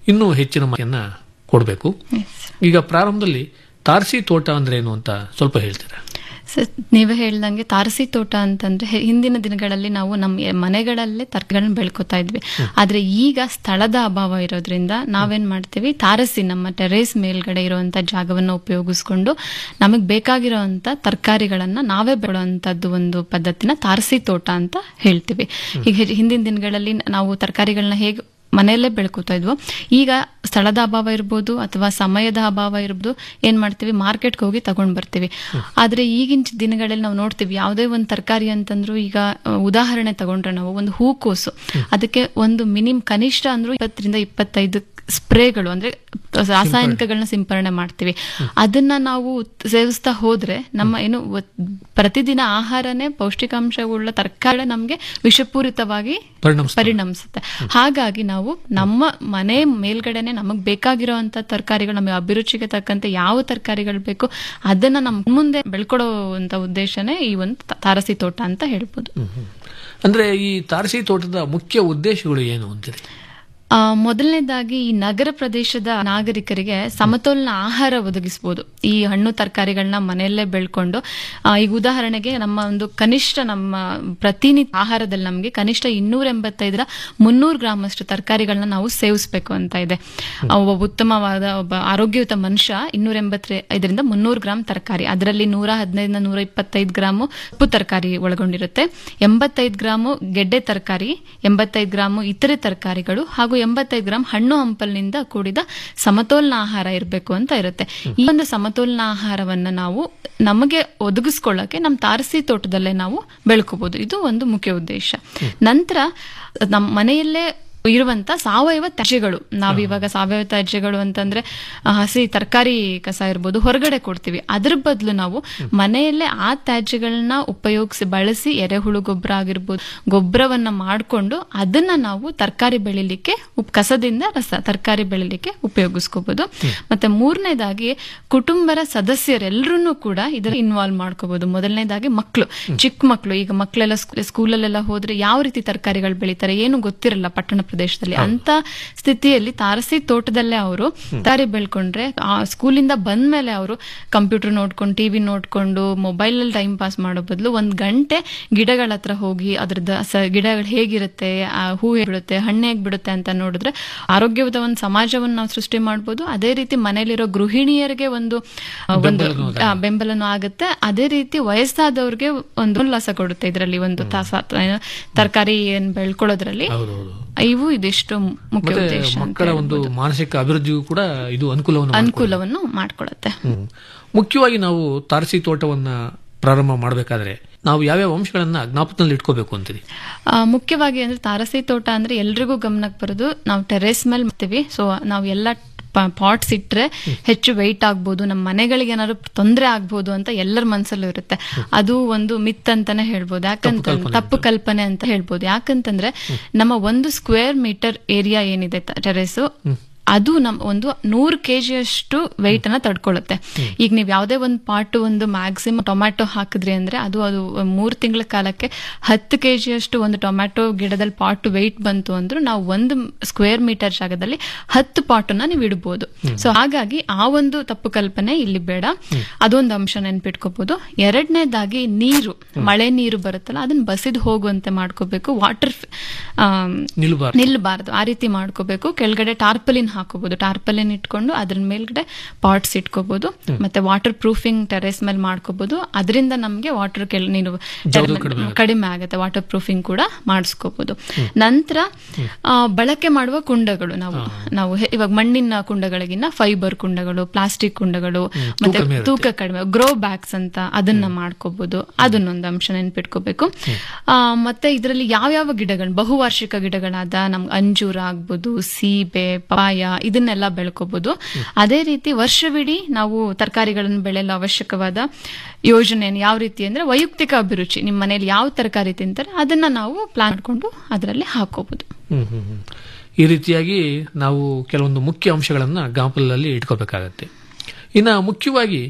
Speaker 13: ಇನ್ನೂ ಹೆಚ್ಚಿನ ಮಾಹಿತಿಯನ್ನ ಕೊಡಬೇಕು ಈಗ ಪ್ರಾರಂಭದಲ್ಲಿ ತಾರಸಿ ತೋಟ ಅಂದ್ರೆ ಏನು ಅಂತ ಸ್ವಲ್ಪ ಹೇಳ್ತೀರಾ
Speaker 14: ಸರ್ ನೀವೇ ಹೇಳ್ದಂಗೆ ತಾರಸಿ ತೋಟ ಅಂತಂದ್ರೆ ಹೆ- ಹಿಂದಿನ ದಿನಗಳಲ್ಲಿ ನಾವು ನಮ್ಮ ಮನೆಗಳಲ್ಲೇ ತರಕಾರಿಗಳನ್ನ ಬೆಳ್ಕೊತಾ ಇದ್ವಿ ಆದ್ರೆ ಈಗ ಸ್ಥಳದ ಅಭಾವ ಇರೋದ್ರಿಂದ ನಾವೇನ್ ಮಾಡ್ತೀವಿ ತಾರಸಿ ನಮ್ಮ ಟೆರೇಸ್ ಮೇಲ್ಗಡೆ ಇರುವಂತ ಜಾಗವನ್ನ ಉಪಯೋಗಿಸ್ಕೊಂಡು ನಮಗೆ ಬೇಕಾಗಿರೋಂತ ತರಕಾರಿಗಳನ್ನ ನಾವೇ ಬೆಳೆಯುವಂತದ್ದು ಒಂದು ಪದ್ಧತಿನ ತಾರಸಿ ತೋಟ ಅಂತ ಹೇಳ್ತೀವಿ ಈಗ ಹೆ- ಹಿಂದಿನ ದಿನಗಳಲ್ಲಿ ನಾವು ತರಕಾರಿಗಳನ್ನ ಹೇಗೆ ಮನೆಯಲ್ಲೇ ಬೆಳ್ಕೊತಾ ಇದ್ವು ಈಗ ಸ್ಥಳದ ಅಭಾವ ಇರ್ಬೋದು ಅಥವಾ ಸಮಯದ ಅಭಾವ ಇರ್ಬೋದು ಏನ್ ಮಾಡ್ತೀವಿ ಮಾರ್ಕೆಟ್ಗೆ ಹೋಗಿ ತಗೊಂಡ್ ಬರ್ತೀವಿ ಆದ್ರೆ ಈಗಿನ ದಿನಗಳಲ್ಲಿ ನಾವು ನೋಡ್ತೀವಿ ಯಾವುದೇ ಒಂದು ತರಕಾರಿ ಅಂತಂದ್ರು ಈಗ ಆ, ಉದಾಹರಣೆ ತಗೊಂಡ್ರೆ ನಾವು ಒಂದು ಹೂಕೋಸು ಅದಕ್ಕೆ ಒಂದು ಮಿನಿಮಮ್ ಕನಿಷ್ಠ ಅಂದ್ರೂ ಇಪ್ಪತ್ತರಿಂದ ಇಪ್ಪತ್ತೈದು ಸ್ಪ್ರೇಗಳು ಅಂದ್ರೆ ರಾಸಾಯನಿಕಗಳನ್ನ ಸಿಂಪರಣೆ ಮಾಡ್ತೀವಿ ಅದನ್ನ ನಾವು ಸೇವಿಸ್ತಾ ಹೋದ್ರೆ ನಮ್ಮ ಏನು ಒತ್- ಪ್ರತಿದಿನ ಆಹಾರನೇ ಪೌಷ್ಟಿಕಾಂಶವುಳ್ಳ ತರಕಾರಿ ನಮ್ಗೆ ವಿಷಪೂರಿತವಾಗಿ
Speaker 13: ಪರಿಣಮಿಸ್ತವೆ.
Speaker 14: ಪರಿಣಮಿಸುತ್ತೆ ಹಾಗಾಗಿ ನಾವು ನಮ್ಮ ಮನೆ ಮೇಲ್ಗಡೆನೆ ನಮಗ್ ಬೇಕಾಗಿರೋಂತ ತರಕಾರಿಗಳು ನಮಗೆ ಅಭಿರುಚಿಗೆ ತಕ್ಕಂತೆ ಯಾವ ತರಕಾರಿಗಳು ಬೇಕು ಅದನ್ನ ನಮ್ ಮುಂದೆ ಬೆಳ್ಕೊಡೋಂತ ಉದ್ದೇಶನೇ ಈ ಒಂದು ತ- ತಾರಸಿ ತೋಟ ಅಂತ ಹೇಳ್ಬೋದು
Speaker 13: ಅಂದ್ರೆ ಈ ತಾರಸಿ ತೋಟದ ಮುಖ್ಯ ಉದ್ದೇಶಗಳು ಏನು ಅಂತೀರಿ
Speaker 14: ಆ, ಮೊದಲನೇದಾಗಿ ಈ ನಗರ ಪ್ರದೇಶದ ನಾಗರಿಕರಿಗೆ ಸಮತೋಲನ ಆಹಾರ ಒದಗಿಸಬಹುದು ಈ ಹಣ್ಣು ತರಕಾರಿಗಳನ್ನ ಮನೆಯಲ್ಲೇ ಬೆಳ್ಕೊಂಡು ಆ, ಈಗ ಉದಾಹರಣೆಗೆ ನಮ್ಮ ಒಂದು ಕನಿಷ್ಠ ನಮ್ಮ ಪ್ರತಿನಿತ್ಯ ಆಹಾರದಲ್ಲಿ ನಮಗೆ ಕನಿಷ್ಠ ಇನ್ನೂರ ಎಂಬತ್ತೈದರ ಮುನ್ನೂರು ಗ್ರಾಮ್ ಅಷ್ಟು ತರಕಾರಿಗಳನ್ನ ನಾವು ಸೇವಿಸಬೇಕು ಅಂತ ಇದೆ ಆ, ಒಬ್ಬ ಉತ್ತಮವಾದ ಒಬ್ಬ ಆರೋಗ್ಯಯುತ ಮನುಷ್ಯ ಇನ್ನೂರ ಎಂಬತ್ತ ಐದರಿಂದ ಮುನ್ನೂರು ಗ್ರಾಮ್ ತರಕಾರಿ ಅದರಲ್ಲಿ ನೂರ ಹದಿನೈದರಿಂದ ನೂರ ಇಪ್ಪತ್ತೈದು ಗ್ರಾಮು ಉಪ್ಪು ತರಕಾರಿ ಒಳಗೊಂಡಿರುತ್ತೆ ಎಂಬತ್ತೈದು ಗ್ರಾಮು ಗೆಡ್ಡೆ ತರಕಾರಿ ಎಂಬತ್ತೈದು ಗ್ರಾಮು ಇತರೆ ತರಕಾರಿಗಳು ಹಾಗೂ ಎಂಬತ್ತೈದು ಗ್ರಾಮ್ ಹಣ್ಣು ಹಂಪಲಿನಿಂದ ಕೂಡಿದ ಸಮತೋಲನ ಆಹಾರ ಇರಬೇಕು ಅಂತ ಇರುತ್ತೆ ಈ ಒಂದು ಸಮತೋಲನ ಆಹಾರವನ್ನ ನಾವು ನಮಗೆ ಒದಗಿಸ್ಕೊಳ್ಳಕ್ಕೆ ನಮ್ಮ ತಾರಸಿ ತೋಟದಲ್ಲೇ ನಾವು ಬೆಳ್ಕೋಬಹುದು ಇದು ಒಂದು ಮುಖ್ಯ ಉದ್ದೇಶ ನಂತರ ನಮ್ಮ ಮನೆಯಲ್ಲೇ ಇರುವಂತ ಸಾವಯವ ತ್ಯಾಜ್ಯಗಳು ನಾವು ಇವಾಗ ಸಾವಯವ ತ್ಯಾಜ್ಯಗಳು ಅಂತಂದ್ರೆ ಆ, ಹಸಿ ತರಕಾರಿ ಕಸ ಇರ್ಬೋದು ಹೊರಗಡೆ ಕೊಡ್ತೀವಿ ಅದ್ರ ಬದಲು ನಾವು ಮನೆಯಲ್ಲೇ ಆ ತ್ಯಾಜ್ಯಗಳನ್ನ ಉಪಯೋಗಿಸಿ ಬಳಸಿ ಎರೆಹುಳು ಗೊಬ್ಬರ ಆಗಿರ್ಬೋದು ಗೊಬ್ಬರವನ್ನ ಮಾಡಿಕೊಂಡು ಅದನ್ನ ನಾವು ತರಕಾರಿ ಬೆಳಿಲಿಕ್ಕೆ ಉಪ್- ಕಸದಿಂದ ರಸ ತರಕಾರಿ ಬೆಳಿಲಿಕ್ಕೆ ಉಪಯೋಗಿಸ್ಕೋಬಹುದು ಮತ್ತೆ ಮೂರನೇದಾಗಿ ಕುಟುಂಬದ ಸದಸ್ಯರೆಲ್ಲರೂ ಕೂಡ ಇದರ ಇನ್ವಾಲ್ವ್ ಮಾಡ್ಕೋಬಹುದು ಮೊದಲನೇದಾಗಿ ಮಕ್ಕಳು ಚಿಕ್ಕ ಮಕ್ಕಳು ಈಗ ಮಕ್ಕಳೆಲ್ಲ ಸ್ಕೂಲಲ್ಲೆಲ್ಲ ಹೋದ್ರೆ ಯಾವ ರೀತಿ ತರಕಾರಿಗಳು ಬೆಳಿತಾರೆ ಏನು ಗೊತ್ತಿರಲ್ಲ ಪಟ್ಟಣ ಪ್ರದೇಶದಲ್ಲಿ ಅಂತ ಸ್ಥಿತಿಯಲ್ಲಿ ತಾರಸಿ ತೋಟದಲ್ಲೇ ಅವರು ತರಕಾರಿ ಬೆಳ್ಕೊಂಡ್ರೆ ಆ ಸ್ಕೂಲಿಂದ ಬಂದ್ಮೇಲೆ ಅವರು ಕಂಪ್ಯೂಟರ್ ನೋಡ್ಕೊಂಡು ಟಿವಿ ನೋಡ್ಕೊಂಡು ಮೊಬೈಲ್ ಅಲ್ಲಿ ಟೈಮ್ ಪಾಸ್ ಮಾಡೋ ಬದಲು ಒಂದ್ ಗಂಟೆ ಗಿಡಗಳ ಹತ್ರ ಹೋಗಿ ಅದ್ರದ್ದು ಸ- ಗಿಡಗಳು ಹೇಗಿರುತ್ತೆ ಆ ಹೂ ಹೇಗ್ ಬಿಡುತ್ತೆ ಹಣ್ಣು ಹೇಗ್ ಬಿಡುತ್ತೆ ಅಂತ ನೋಡಿದ್ರೆ ಆರೋಗ್ಯದ ಒಂದು ಸಮಾಜವನ್ನು ನಾವು ಸೃಷ್ಟಿ ಮಾಡ್ಬೋದು ಅದೇ ರೀತಿ ಮನೇಲಿರೋ ಗೃಹಿಣಿಯರಿಗೆ ಒಂದು ಆ, ಒಂದು
Speaker 13: ಬೆಂಬಲನೂ
Speaker 14: ಆ, ಬೆಂಬಲನೂ ಆಗುತ್ತೆ ಅದೇ ರೀತಿ ವಯಸ್ಸಾದವ್ರಿಗೆ ಒಂದು ಉಲ್ಲಾಸ ಕೊಡುತ್ತೆ ಇದರಲ್ಲಿ ಒಂದು ತಾಸ ಏನು ತರಕಾರಿ ಏನ್ ಬೆಳ್ಕೊಳ್ಳೋದ್ರಲ್ಲಿ ಇವು ಇದಿಷ್ಟು ಮುಖ್ಯ
Speaker 13: ಮತ್ತೆ
Speaker 14: ಉದ್ದೇಶ ಅಂತ
Speaker 13: ಮಕ್ಕಳ ಒಂದು ಮಾನಸಿಕ ಅಭಿವೃದ್ಧಿಗೂ ಕೂಡ ಇದು ಅನುಕೂಲವನ್ನು ಮಾಡ್ಕೊಡುತ್ತೆ.
Speaker 14: ಅನುಕೂಲವನ್ನು ಮಾಡ್ಕೊಳುತ್ತೆ
Speaker 13: ಹ್ಮ್. ಮುಖ್ಯವಾಗಿ ನಾವು ತಾರಸಿ ತೋಟವನ್ನ ಪ್ರಾರಂಭ ಮಾಡಬೇಕಾದ್ರೆ ನಾವು ಯಾವ್ಯಾವ ಅಂಶಗಳನ್ನ ಜ್ಞಾಪಕದಲ್ಲಿ ಇಟ್ಕೋಬೇಕು ಅಂತೀರಿ
Speaker 14: ಆ, ಮುಖ್ಯವಾಗಿ ಅಂದ್ರೆ ತಾರಸಿ ತೋಟ ಅಂದ್ರೆ ಎಲ್ರಿಗೂ ಗಮನಕ್ಕೆ ಬರೋದು ನಾವು ಟೆರೇಸ್ ಮೇಲೆ ಮಾಡ್ತೀವಿ ಸೊ ನಾವು ಎಲ್ಲ ಪಾಟ್ಸ್ ಇಟ್ರೆ ಹೆಚ್ಚು ವೆಯ್ಟ್ ಆಗ್ಬೋದು ನಮ್ಮ ಮನೆಗಳಿಗೆ ಏನಾದ್ರು ತೊಂದರೆ ಆಗ್ಬೋದು ಅಂತ ಎಲ್ಲರ ಮನಸ್ಸಲ್ಲೂ ಇರುತ್ತೆ ಅದು ಒಂದು ಮಿತ್ ಅಂತಾನೆ ಹೇಳ್ಬೋದು ಯಾಕಂತ ತಪ್ಪು ಕಲ್ಪನೆ ಅಂತ ಹೇಳ್ಬೋದು ಯಾಕಂತಂದ್ರೆ ನಮ್ಮ ಒಂದು ಸ್ಕ್ವೇರ್ ಮೀಟರ್ ಏರಿಯಾ ಏನಿದೆ ಟೆರೇಸ್ ಅದು ನಮ್ ಒಂದು ನೂರು ಕೆ ಅಷ್ಟು ವೆಯ್ಟ್ ಅನ್ನ ತಡ್ಕೊಳ್ಳುತ್ತೆ ಈಗ ನೀವು ಯಾವುದೇ ಒಂದು ಪಾಟ್ ಒಂದು ಮ್ಯಾಕ್ಸಿಮಮ್ ಟೊಮ್ಯಾಟೊ ಹಾಕಿದ್ರಿ ಅಂದ್ರೆ ಅದು ಅದು ಮೂರು ತಿಂಗಳ ಕಾಲಕ್ಕೆ ಹತ್ತು ಕೆ ಅಷ್ಟು ಒಂದು ಟೊಮ್ಯಾಟೊ ಗಿಡದಲ್ಲಿ ಪಾಟ್ ವೆಯ್ಟ್ ಬಂತು ಅಂದ್ರೂ ನಾವು ಒಂದು ಸ್ಕ್ವೇರ್ ಮೀಟರ್ ಜಾಗದಲ್ಲಿ ಹತ್ತು ಪಾಟನ್ನ ನೀವು ಇಡ್ಬೋದು ಸೊ ಹಾಗಾಗಿ ಆ ಒಂದು ತಪ್ಪು ಕಲ್ಪನೆ ಇಲ್ಲಿ ಬೇಡ ಅದೊಂದು ಅಂಶ ನೆನ್ಪಿಟ್ಕೋಬಹುದು ಎರಡನೇದಾಗಿ ನೀರು ಮಳೆ ನೀರು ಬರುತ್ತಲ್ಲ ಅದನ್ನ ಬಸಿದು ಹೋಗುವಂತೆ ಮಾಡ್ಕೋಬೇಕು ವಾಟರ್
Speaker 13: ನಿಲ್ಬಾರ್ದು.
Speaker 14: ನಿಲ್ಬಾರ್ದು ಆ ರೀತಿ ಮಾಡ್ಕೋಬೇಕು ಕೆಳಗಡೆ ಟಾರ್ಪಲಿನ್ ಹಾಕೋಬಹುದು ಟಾರ್ಪಲಿನ್ ಇಟ್ಕೊಂಡು ಅದ್ರ ಮೇಲ್ಗಡೆ ಪಾಟ್ಸ್ ಇಟ್ಕೋಬಹುದು ಮತ್ತೆ ವಾಟರ್ ಪ್ರೂಫಿಂಗ್ ಟೆರೇಸ್ ಮೇಲೆ ಮಾಡ್ಕೋಬಹುದು ಅದರಿಂದ ನಮ್ಗೆ ವಾಟರ್ ಕೆಳ ನೀರು
Speaker 13: ಜೌದು ಕಡಿಮೆ ಆಗುತ್ತೆ.
Speaker 14: ಕಡಿಮೆ ಆಗುತ್ತೆ ವಾಟರ್ ಪ್ರೂಫಿಂಗ್ ಕೂಡ ಮಾಡಿಸ್ಕೋಬಹುದು ನಂತರ ಆ, ಬಳಕೆ ಮಾಡುವ ಕುಂಡಗಳು ನಾವು ನಾವು ಹೆ- ಇವಾಗ ಮಣ್ಣಿನ ಕುಂಡಗಳಿಗಿನ್ನ ಫೈಬರ್ ಕುಂಡಗಳು ಪ್ಲಾಸ್ಟಿಕ್ ಕುಂಡಗಳು ಮತ್ತೆ
Speaker 13: ಕಡಿಮೆ ಇರುತ್ತೆ.
Speaker 14: ತೂಕ ಕಡಿಮೆ ಗ್ರೋ ಬ್ಯಾಗ್ಸ್ ಅಂತ ಅದನ್ನ ಮಾಡ್ಕೋಬಹುದು ಅದನ್ನೊಂದು ಅಂಶ ನೆನ್ಪಿಟ್ಕೋಬೇಕು ಆ, ಮತ್ತೆ ಇದರಲ್ಲಿ ಯಾವ್ಯಾವ ಗಿಡಗಳು ಬಹುವಾರ್ಷಿಕ ಗಿಡಗಳಾದ ನಮ್ಗೆ ಅಂಜೂರ ಆಗ್ಬೋದು ಸೀಬೆ ಪಾಯ ಇದನ್ನೆಲ್ಲ ಬೆಳ್ಕೋಬಹುದು ಅದೇ ರೀತಿ ವರ್ಷವಿಡೀ ನಾವು ತರಕಾರಿಗಳನ್ನು ಬೆಳೆಯಲು ಅವಶ್ಯಕವಾದ ಯೋಜನೆಯನ್ನು ಯಾವ ರೀತಿ ಅಂದ್ರೆ ವೈಯಕ್ತಿಕ ಅಭಿರುಚಿ ನಿಮ್ಮ ಮನೇಲಿ ಯಾವ ತರಕಾರಿ ತಿಂತಾರೆ ಅದನ್ನ ನಾವು ಪ್ಲಾನ್ ಮಾಡ್ಕೊಂಡು ಅದರಲ್ಲಿ ಹಾಕೋಬಹುದು
Speaker 13: ಹ್ಮ್ ಹ್ಮ್ ಹ್ಮ್. ಈ ರೀತಿಯಾಗಿ ನಾವು ಕೆಲವೊಂದು ಮುಖ್ಯ ಅಂಶಗಳನ್ನ ಗಾಂಪಲಲ್ಲಿ ಇಟ್ಕೋಬೇಕಾಗತ್ತೆ ಇನ್ನು ಮುಖ್ಯವಾಗಿ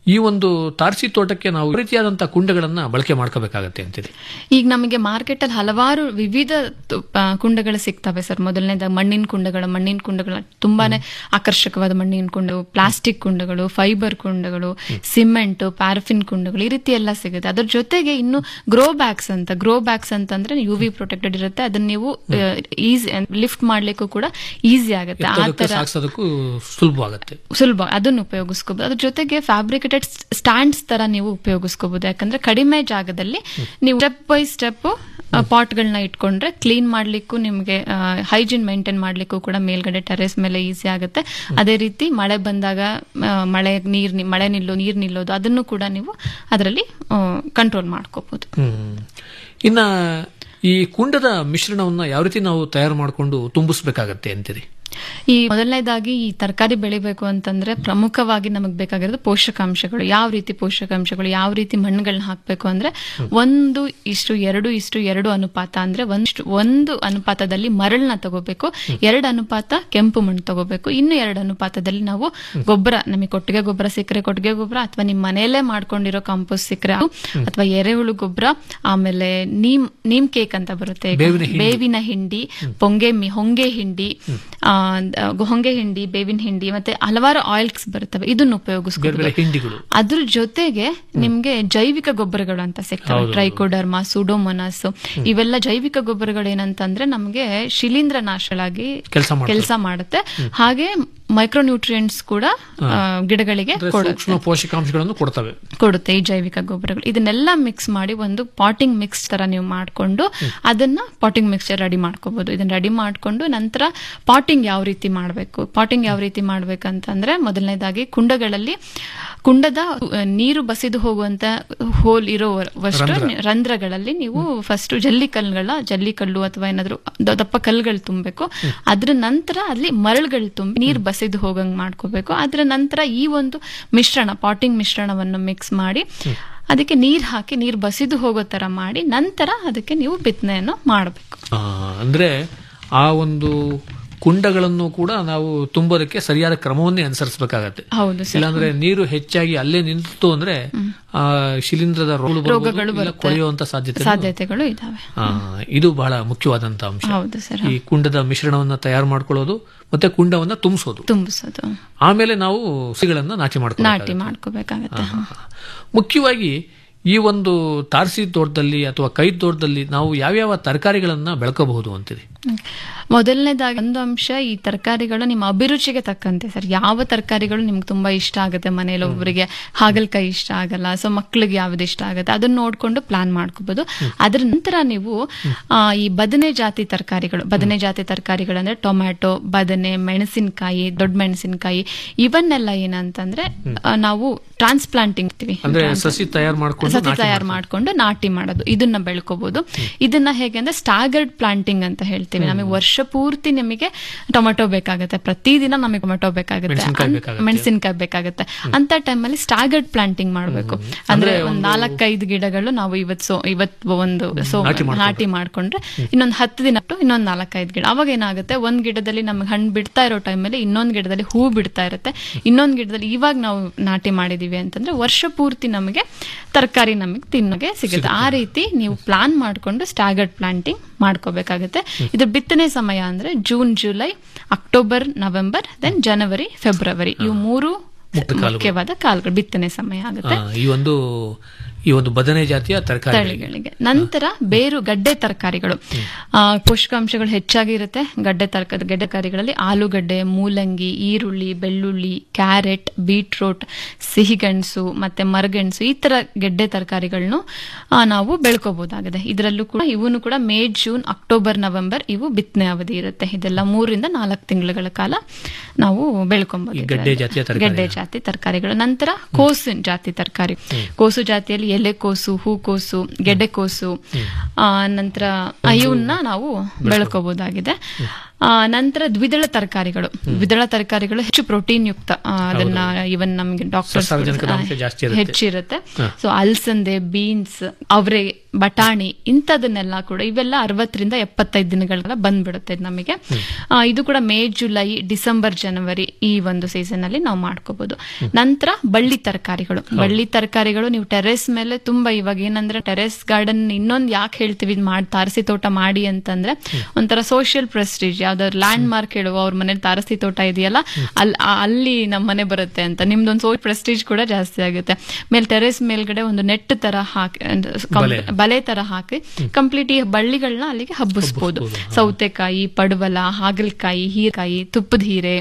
Speaker 13: ಈ ಒಂದು ತಾರಸಿ ತೋಟಕ್ಕೆ ನಾವು ಈ ರೀತಿಯಾದಂತಹ ಕುಂಡಗಳನ್ನ ಬಳಕೆ ಮಾಡ್ಕೋಬೇಕಾಗತ್ತೆ ಅಂತೀರಿ
Speaker 14: ಈಗ ನಮಗೆ ಮಾರ್ಕೆಟ್ ಅಲ್ಲಿ ಹಲವಾರು ವಿವಿಧ ತು- ಆ, ಕುಂಡಗಳು ಸಿಗ್ತವೆ ಸರ್ ಮೊದಲನೇದಾಗಿ ಮಣ್ಣಿನ ಕುಂಡಗಳು ಮಣ್ಣಿನ ಕುಂಡಗಳು ತುಂಬಾನೇ ಆಕರ್ಷಕವಾದ ಮಣ್ಣಿನ ಕುಂಡಗಳು ಪ್ಲಾಸ್ಟಿಕ್ ಕುಂಡಗಳು ಫೈಬರ್ ಕುಂಡಗಳು ಸಿಮೆಂಟ್ ಪ್ಯಾರಫಿನ್ ಕುಂಡಗಳು ಈ ರೀತಿ ಎಲ್ಲ ಸಿಗುತ್ತೆ ಅದ್ರ ಜೊತೆಗೆ ಇನ್ನು ಗ್ರೋ ಬ್ಯಾಗ್ಸ್ ಅಂತ ಗ್ರೋ ಬ್ಯಾಗ್ಸ್ ಅಂತಂದ್ರೆ ಯು ವಿ ಪ್ರೊಟೆಕ್ಟೆಡ್ ಇರುತ್ತೆ ಅದನ್ನ ನೀವು ಈಸಿ ಲಿಫ್ಟ್ ಮಾಡ್ಲಿಕ್ಕೂ ಕೂಡ ಈಸಿ ಆಗುತ್ತೆ ಆ
Speaker 13: ಎತ್ತೋದಕ್ಕೂ
Speaker 14: ತರ
Speaker 13: ಸಾಗಿಸೋದಕ್ಕೂ ಸುಲಭವಾಗುತ್ತೆ
Speaker 14: ಸುಲಭ ಅದನ್ನು ಉಪಯೋಗಿಸ್ಕೋಬಹುದು ಅದ್ರ ಜೊತೆಗೆ ಫ್ಯಾಬ್ರಿಕೇಟೆಡ್ ಸ್ಟ್ಯಾಂಡ್ಸ್ ತರ ನೀವು ಉಪಯೋಗಿಸ್ಕೋಬಹುದು ಯಾಕಂದ್ರೆ ಕಡಿಮೆ ಜಾಗದಲ್ಲಿ ನೀವು ಸ್ಟೆಪ್ ಬೈ ಸ್ಟೆಪ್ ಪಾಟ್ಗಳನ್ನ ಇಟ್ಕೊಂಡ್ರೆ ಕ್ಲೀನ್ ಮಾಡ್ಲಿಕ್ಕೂ ನಿಮಗೆ ಹೈಜೀನ್ ಮೇಂಟೈನ್ ಮಾಡ್ಲಿಕ್ಕೂ ಕೂಡ ಮೇಲ್ಗಡೆ ಟೆರೆಸ್ ಮೇಲೆ ಈಸಿ ಆಗುತ್ತೆ ಅದೇ ರೀತಿ ಮಳೆ ಬಂದಾಗ ಆ, ಮಳೆ ನೀರ್ ನಿ- ಮಳೆ ನಿಲ್ಲೋ ನೀರ್ ನಿಲ್ಲೋದು ಅದನ್ನು ಕೂಡ ನೀವು ಅದರಲ್ಲಿ ಕಂಟ್ರೋಲ್ ಮಾಡ್ಕೋಬಹುದು
Speaker 13: ಹ್ಮ್ ಇನ್ನ ಈ ಕುಂಡದ ಮಿಶ್ರಣವನ್ನ ಯಾವ ರೀತಿ ನಾವು ತಯಾರು ಮಾಡಿಕೊಂಡು ತುಂಬಿಸ್ಬೇಕಾಗತ್ತೆ ಅಂತೀರಿ
Speaker 14: ಈ ಮೊದಲನೇದಾಗಿ ಈ ತರಕಾರಿ ಬೆಳಿಬೇಕು ಅಂತಂದ್ರೆ ಪ್ರಮುಖವಾಗಿ ನಮಗೆ ಬೇಕಾಗಿರೋದು ಪೋಷಕಾಂಶಗಳು ಯಾವ ರೀತಿ ಪೋಷಕಾಂಶಗಳು ಯಾವ ರೀತಿ ಮಣ್ಣುಗಳನ್ನ ಹಾಕಬೇಕು ಅಂದ್ರೆ ಒಂದು ಇಷ್ಟು ಎರಡು ಇಷ್ಟು ಎರಡು ಅನುಪಾತ ಅಂದ್ರೆ ಒಂದಿಷ್ಟು ಒಂದು ಅನುಪಾತದಲ್ಲಿ ಮರಳನ್ನ ತಗೋಬೇಕು ಎರಡು ಅನುಪಾತ ಕೆಂಪು ಮಣ್ಣು ತಗೋಬೇಕು ಇನ್ನು ಎರಡು ಅನುಪಾತದಲ್ಲಿ ನಾವು ಗೊಬ್ಬರ ನಮಗೆ ಕೊಟ್ಟಿಗೆ ಗೊಬ್ಬರ ಸಿಕ್ಕರೆ ಕೊಟ್ಟಿಗೆ ಗೊಬ್ಬರ ಅಥವಾ ನಿಮ್ಮ ಮನೆಯಲ್ಲೇ ಮಾಡ್ಕೊಂಡಿರೋ ಕಾಂಪೋಸ್ಟ್ ಸಿಕ್ಕರೆ ಅದು, ಅಥವಾ ಎರೆಹುಳು ಗೊಬ್ಬರ ಆಮೇಲೆ ನೀಮ್ ನೀಮ್ ಕೇಕ್ ಅಂತ ಬರುತ್ತೆ ಈಗ.
Speaker 13: ಬೇವಿನ ಹಿಂಡಿ.
Speaker 14: ಬೇವಿನ ಹಿಂಡಿ ಪೊಂಗೆ ಮಿ- ಹೊಂಗೆ ಹಿಂಡಿ ಆ, ದ- ಹೊಂಗೆ ಹಿಂಡಿ ಬೇವಿನ ಹಿಂಡಿ ಮತ್ತೆ ಹಲವಾರು ಆಯಿಲ್ಸ್ ಬರ್ತವೆ ಇದನ್ನ
Speaker 13: ಬೇರೆ ಬೇರೆ
Speaker 14: ಉಪಯೋಗಿಸ್ಬೋದು
Speaker 13: ಹಿಂಡಿಗಳು
Speaker 14: ಅದ್ರ ಜೊತೆಗೆ ನಿಮ್ಗೆ ಜೈವಿಕ ಗೊಬ್ಬರಗಳು ಅಂತ ಸಿಗ್ತವೆ
Speaker 13: ಹೌದು,
Speaker 14: ಟ್ರೈಕೋಡರ್ಮಾ ಸುಡೋಮೊನಾಸ್ ಇವೆಲ್ಲ ಜೈವಿಕ ಗೊಬ್ಬರಗಳು ಏನಂತಂದ್ರೆ ನಮ್ಗೆ ಶಿಲೀಂಧ್ರ ನಾಶಗಳಾಗಿ
Speaker 13: ಕೆಲ್ಸ ಮಾಡ್ತವೆ.
Speaker 14: ಕೆಲಸ ಮಾಡುತ್ತೆ ಹಾಗೆ ಮೈಕ್ರೋನ್ಯೂಟ್ರಿಯೆಂಟ್ಸ್ ಕೂಡ ಆ, ಗಿಡಗಳಿಗೆ
Speaker 13: ಅಂದ್ರೆ
Speaker 14: ಕೊಡುತ್ತೆ
Speaker 13: ಸೂಕ್ಷ್ಮ ಪೋಷಕಾಂಶಗಳನ್ನು ಕೊಡ್ತವೆ
Speaker 14: ಕೊಡುತ್ತೆ ಈ ಜೈವಿಕ ಗೊಬ್ಬರಗಳು ಇದನ್ನೆಲ್ಲ ಮಿಕ್ಸ್ ಮಾಡಿ ಒಂದು ಪಾಟಿಂಗ್ ಮಿಕ್ಸ್ ತರ ನೀವು ಮಾಡ್ಕೊಂಡು ಅದನ್ನ ಪಾಟಿಂಗ್ ಮಿಕ್ಸ್ಚರ್ ರೆಡಿ ಮಾಡ್ಕೋಬಹುದು ಇದನ್ನ ರೆಡಿ ಮಾಡ್ಕೊಂಡು ನಂತರ ಪಾಟಿಂಗ್ ಯಾವ ರೀತಿ ಮಾಡಬೇಕು ಪಾಟಿಂಗ್ ಯಾವ ರೀತಿ ಮಾಡ್ಬೇಕಂತಂದ್ರೆ ಮೊದಲನೇದಾಗಿ ಕುಂಡಗಳಲ್ಲಿ ಕುಂಡದ ಅ, ನೀರು ಬಸಿದು ಹೋಗುವಂತ ಹೋಲ್ ಇರೋವಷ್ಟು
Speaker 13: ರಂಧ್ರ.
Speaker 14: ರಂಧ್ರಗಳಲ್ಲಿ ನೀವು ಫಸ್ಟ್ ಜಲ್ಲಿಕಲ್ಲುಗಳ ಜಲ್ಲಿಕಲ್ಲು ಅಥವಾ ಏನಾದ್ರು ದ- ದಪ್ಪ ಕಲ್ಲುಗಳು ತುಂಬಬೇಕು ಅದ್ರ ನಂತರ ಅಲ್ಲಿ ಮರಳುಗಳು ತುಂಬಿ ನೀರು ಬಸಿದು ಹೋಗಂಗ್ ಮಾಡ್ಕೋಬೇಕು ಅದ್ರ ನಂತರ ಈ ಒಂದು ಮಿಶ್ರಣ ಪಾಟಿಂಗ್ ಮಿಶ್ರಣವನ್ನು ಮಿಕ್ಸ್ ಮಾಡಿ ಅದಕ್ಕೆ ನೀರ್ ಹಾಕಿ ನೀರ್ ಬಸಿದು ಹೋಗೋ ತರ ಮಾಡಿ ನಂತರ ಅದಕ್ಕೆ ನೀವು ಬಿತ್ತನೆಯನ್ನು ಮಾಡಬೇಕು
Speaker 13: ಆ, ಅಂದ್ರೆ ಆ ಒಂದು ಕುಂಡಗಳನ್ನು ಕೂಡ ನಾವು ತುಂಬೋದಕ್ಕೆ ಸರಿಯಾದ ಕ್ರಮವನ್ನೇ ಅನುಸರಿಸಬೇಕಾಗತ್ತೆ
Speaker 14: ಹೌದು ಸರ್
Speaker 13: ಇಲ್ಲಾಂದ್ರೆ ನೀರು ಹೆಚ್ಚಾಗಿ ಅಲ್ಲೇ ನಿಂತು ಅಂದ್ರೆ ಆ ಶಿಲೀಂಧ್ರದ ರೋಗಗಳು ಬರ್ಬೋದು,
Speaker 14: ರೋಗಗಳು
Speaker 13: ಇಲ್ಲ
Speaker 14: ಬರುತ್ತೆ.
Speaker 13: ಕೊಳೆಯುವಂತ ಸಾಧ್ಯತೆ
Speaker 14: ಸಾಧ್ಯತೆಗಳು ಇದಾವೆ
Speaker 13: ಆ, ಇದು ಬಹಳ ಮುಖ್ಯವಾದಂತ ಅಂಶ
Speaker 14: ಹೌದು ಸರ್
Speaker 13: ಈ ಕುಂಡದ ಮಿಶ್ರಣವನ್ನ ತಯಾರು ಮಾಡ್ಕೊಳ್ಳೋದು ಮತ್ತೆ ಕುಂಡವನ್ನ ತುಂಬಿಸೋದು
Speaker 14: ತುಂಬಿಸೋದು
Speaker 13: ಆಮೇಲೆ ನಾವು ಸಿಗಳನ್ನ ನಾಟಿ ಮಾಡ್ಕೊಳ್ಳೋದು
Speaker 14: ನಾಟಿ ಮಾಡ್ಕೋಬೇಕಾಗತ್ತೆ
Speaker 13: ಮುಖ್ಯವಾಗಿ ಈ ಒಂದು ತಾರಸಿ ತೋಟದಲ್ಲಿ ಅಥವಾ ಕೈ ತೋಟದಲ್ಲಿ ನಾವು ಯಾವ್ಯಾವ ತರಕಾರಿಗಳನ್ನ ಬೆಳ್ಕೋಬಹುದು ಅಂತೀರಿ
Speaker 14: ಮೊದಲನೇದಾಗಿ ಒಂದು ಅಂಶ ಈ ತರಕಾರಿಗಳು ನಿಮ್ಮ ಅಭಿರುಚಿಗೆ ತಕ್ಕಂತೆ ಸರ್ ಯಾವ ತರಕಾರಿಗಳು ನಿಮ್ಗೆ ತುಂಬಾ ಇಷ್ಟ ಆಗುತ್ತೆ ಮನೇಲಿ ಒಬ್ಬರಿಗೆ ಹಾಗಲಕಾಯಿ ಇಷ್ಟ ಆಗಲ್ಲ ಸೊ ಮಕ್ಳಿಗೆ ಯಾವ್ದು ಇಷ್ಟ ಆಗುತ್ತೆ ಅದನ್ನ ನೋಡ್ಕೊಂಡು ಪ್ಲಾನ್ ಮಾಡ್ಕೋಬಹುದು ಅದ್ರ ನಂತರ ನೀವು ಆ, ಈ ಬದನೆ ಜಾತಿ ತರಕಾರಿಗಳು ಬದನೆ ಜಾತಿ ತರಕಾರಿಗಳಂದ್ರೆ ಟೊಮ್ಯಾಟೊ ಬದನೆ ಮೆಣಸಿನಕಾಯಿ ದೊಡ್ಡ ಮೆಣಸಿನಕಾಯಿ ಇವನ್ನೆಲ್ಲ ಏನಂತಂದ್ರೆ ಆ, ನಾವು ಟ್ರಾನ್ಸ್ಪ್ಲಾಂಟಿಂಗ್ ಇರ್ತೀವಿ
Speaker 13: ಅಂದ್ರೆ ಸಸಿ ತಯಾರು ಮಾಡ್ಕೊಂಡು
Speaker 14: ಸಸಿ
Speaker 13: ನಾಟಿ
Speaker 14: ತಯಾರು ಮಾಡ್ಕೊಂಡು ನಾಟಿ ಮಾಡೋದು ಇದನ್ನ ಬೆಳ್ಕೋಬಹುದು ಇದನ್ನ ಹೇಗೆ ಅಂದ್ರೆ ಸ್ಟಾಗರ್ಡ್ ಪ್ಲಾಂಟಿಂಗ್ ಅಂತ ಹೇಳ್ತೀವಿ ನಮಗೆ ವರ್ಷ ಪೂರ್ತಿ ನಮಗೆ ಟೊಮೆಟೊ ಬೇಕಾಗುತ್ತೆ ಪ್ರತಿದಿನ ನಮಗೆ ಟೊಮೆಟೊ ಬೇಕಾಗುತ್ತೆ
Speaker 13: ಮೆಣಸಿನ್ಕಾಯಿ
Speaker 14: ಅನ್-
Speaker 13: ಬೇಕಾಗುತ್ತೆ.
Speaker 14: ಮೆಣಸಿನ್ಕಾಯಿ ಬೇಕಾಗುತ್ತೆ ಅಂತ ಟೈಮಲ್ಲಿ ಸ್ಟಾಗರ್ಡ್ ಪ್ಲಾಂಟಿಂಗ್ ಮಾಡಬೇಕು ಅಂದ್ರೆ ಒಂದ್ ನಾಲ್ಕೈದು ಗಿಡಗಳು ನಾವು ಇವತ್ತು ಸೊ ಇವತ್ತು ಒಂದು ಸೊ
Speaker 13: ನಾಟಿ ಮಾಡ್ಕೊಂಡು.
Speaker 14: ನಾಟಿ ಮಾಡ್ಕೊಂಡ್ರೆ ಇನ್ನೊಂದು ಹತ್ತು ದಿನ ಬಿಟ್ಟು ಇನ್ನೊಂದು ನಾಲ್ಕೈದು ಗಿಡ ಅವಾಗ ಏನಾಗುತ್ತೆ ಒಂದ್ ಗಿಡದಲ್ಲಿ ನಮ್ಗೆ ಹಣ್ಣು ಬಿಡ್ತಾ ಇರೋ ಟೈಮಲ್ಲಿ ಇನ್ನೊಂದ್ ಗಿಡದಲ್ಲಿ ಹೂ ಬಿಡ್ತಾ ಇರುತ್ತೆ ಇನ್ನೊಂದ್ ಗಿಡದಲ್ಲಿ ಇವಾಗ ನಾವು ನಾಟಿ ಮಾಡಿದೀವಿ ಅಂತಂದ್ರೆ ವರ್ಷ ಪೂರ್ತಿ ನಮಗೆ ತರಕಾರಿ ನಮಗೆ ತಿನ್ನೋಕೆ ಸಿಗುತ್ತೆ ಆ ರೀತಿ ನೀವು ಪ್ಲಾನ್ ಮಾಡ್ಕೊಂಡು ಸ್ಟಾಗರ್ಡ್ ಪ್ಲಾಂಟಿಂಗ್ ಮಾಡ್ಕೋಬೇಕಾಗುತ್ತೆ ಇದ್ರ ಬಿತ್ತನೆ ಸಮಯ ಅಂದ್ರೆ June July October November then January February ಇವು ಮೂರು
Speaker 13: ಮುಖ್ಯ ಕಾಲಗಳು.
Speaker 14: ಮುಖ್ಯವಾದ ಕಾಲಗಳು ಬಿತ್ತನೆ ಸಮಯ ಆಗುತ್ತೆ
Speaker 13: ಆ, ಈ ಒಂದು ಈ ಒಂದು ಬದನೆ ಜಾತಿಯ ತರಕಾರಿ
Speaker 14: ತಳಿಗಳಿಗೆ ನಂತರ ಬೇರು ಗಡ್ಡೆ ತರಕಾರಿಗಳು ಆ, ಪೋಷಕಾಂಶಗಳು ಹೆಚ್ಚಾಗಿ ಇರುತ್ತೆ ಗಡ್ಡೆ ತರಕಾರಿ ಗಡ್ಡೆ ತರಕಾರಿಗಳಲ್ಲಿ ಆಲೂಗಡ್ಡೆ ಮೂಲಂಗಿ ಈರುಳ್ಳಿ ಬೆಳ್ಳುಳ್ಳಿ ಕ್ಯಾರೆಟ್ ಬೀಟ್ರೂಟ್ ಸಿಹಿಗೆಣಸು ಮತ್ತೆ ಮರಗೆಣಸು ಈ ತರ ಗೆಡ್ಡೆ ತರಕಾರಿಗಳನ್ನು ನಾವು ಬೆಳ್ಕೋಬಹುದಾಗಿದೆ ಇದರಲ್ಲೂ ಕೂಡ ಇವನು ಕೂಡ ಮೇ ಜೂನ್ ಅಕ್ಟೋಬರ್ ನವೆಂಬರ್ ಇವು ಬಿತ್ತನೆ ಅವಧಿ ಇರುತ್ತೆ ಇದೆಲ್ಲ ಮೂರಿಂದ ನಾಲ್ಕು ತಿಂಗಳುಗಳ ಕಾಲ ನಾವು ಬೆಳ್ಕೊಬಹುದು
Speaker 13: ಈ ಗಡ್ಡೆ ಜಾತಿಯ ತರಕಾರಿ.
Speaker 14: ಗಡ್ಡೆ ಜಾತಿ ತರಕಾರಿಗಳು ನಂತರ ಕೋಸು ಜಾತಿ ತರಕಾರಿ ಕೋಸು ಜಾತಿಯಲ್ಲಿ ಎಲೆಕೋಸು ಹೂಕೋಸು ಗೆಡ್ಡೆಕೋಸು ಆ, ನಂತರ ಇವನ್ನ ನಾವು ಬೆಳ್ಕೋಬಹುದಾಗಿದೆ ಆ, ನಂತರ ದ್ವಿದಳ ತರಕಾರಿಗಳು ದ್ವಿದಳ ತರಕಾರಿಗಳು ಹೆಚ್ಚು ಪ್ರೋಟೀನ್ ಯುಕ್ತ ಆ, ಅದನ್ನ ಇವನ್ ನಮ್ಗೆ ಡಾಕ್ಟರ್
Speaker 13: ಸಸಾರಜನಕದ ಅಂಶ ಜಾಸ್ತಿ ಇರುತ್ತೆ.
Speaker 14: ಹೆಚ್ಚಿರುತ್ತೆ
Speaker 13: ಹ.
Speaker 14: ಸೊ ಅಲ್ಸಂದೆ ಬೀನ್ಸ್ ಅವರೆ ಬಟಾಣಿ ಇಂಥದನ್ನೆಲ್ಲ ಕೂಡ ಇವೆಲ್ಲ ಅರವತ್ತರಿಂದ ಎಪ್ಪತ್ತೈದು ದಿನಗಳೆಲ್ಲ ಬಂದ್ಬಿಡುತ್ತೆ ಇದು ನಮಗೆ ಆ, ಇದು ಕೂಡ ಮೇ ಜುಲೈ ಡಿಸೆಂಬರ್ ಜನವರಿ ಈ ಒಂದು ಸೀಸನ್ ಅಲ್ಲಿ ನಾವು ಮಾಡ್ಕೋಬಹುದು ನಂತರ ಬಳ್ಳಿ ತರಕಾರಿಗಳು ಬಳ್ಳಿ ತರಕಾರಿಗಳು ನೀವು ಟೆರೆಸ್ ಮೇಲೆ ತುಂಬಾ ಇವಾಗ ಏನಂದ್ರೆ ಟೆರೆಸ್ ಗಾರ್ಡನ್ ಇನ್ನೊಂದು ಯಾಕೆ ಹೇಳ್ತೀವಿ ಇದ್ ಮಾಡಿ ತಾರಸಿ ತೋಟ ಮಾಡಿ ಅಂತಂದ್ರೆ ಒಂಥರ ಸೋಷಿಯಲ್ ಪ್ರೆಸ್ಟೀಜ್ ಯಾವ್ದಾದ್ರು ಲ್ಯಾಂಡ್ ಮಾರ್ಕ್ ಹೇಳುವ ಅವ್ರ ಮನೇಲಿ ತಾರಸಿ ತೋಟ ಇದೆಯಲ್ಲ ಅಲ್ಲಿ ಅಲ್ಲಿ ನಮ್ಮ ಮನೆ ಬರುತ್ತೆ ಅಂತ ನಿಮ್ದೊಂದು ಸೋಷ್ ಪ್ರೆಸ್ಟೀಜ್ ಕೂಡ ಜಾಸ್ತಿ ಆಗುತ್ತೆ ಮೇಲೆ ಟೆರೆಸ್ ಮೇಲ್ಗಡೆ ಒಂದು ನೆಟ್ ತರ ಹಾಕಿ ಅಂದ್ರೆ ಕಂ-
Speaker 13: ಬಲೆ.
Speaker 14: ಬಲೆ ತರ ಹಾಕಿ ಕಂಪ್ಲೀಟ್ ಈ ಬಳ್ಳಿಗಳನ್ನ ಅಲ್ಲಿಗೆ ಹಬ್ಬಿಸ್ಬೋದು ಸೌತೆಕಾಯಿ ಪಡವಲ ಹಾಗಲಕಾಯಿ ಹೀರೆಕಾಯಿ ತುಪ್ಪದ ಹೀರೆ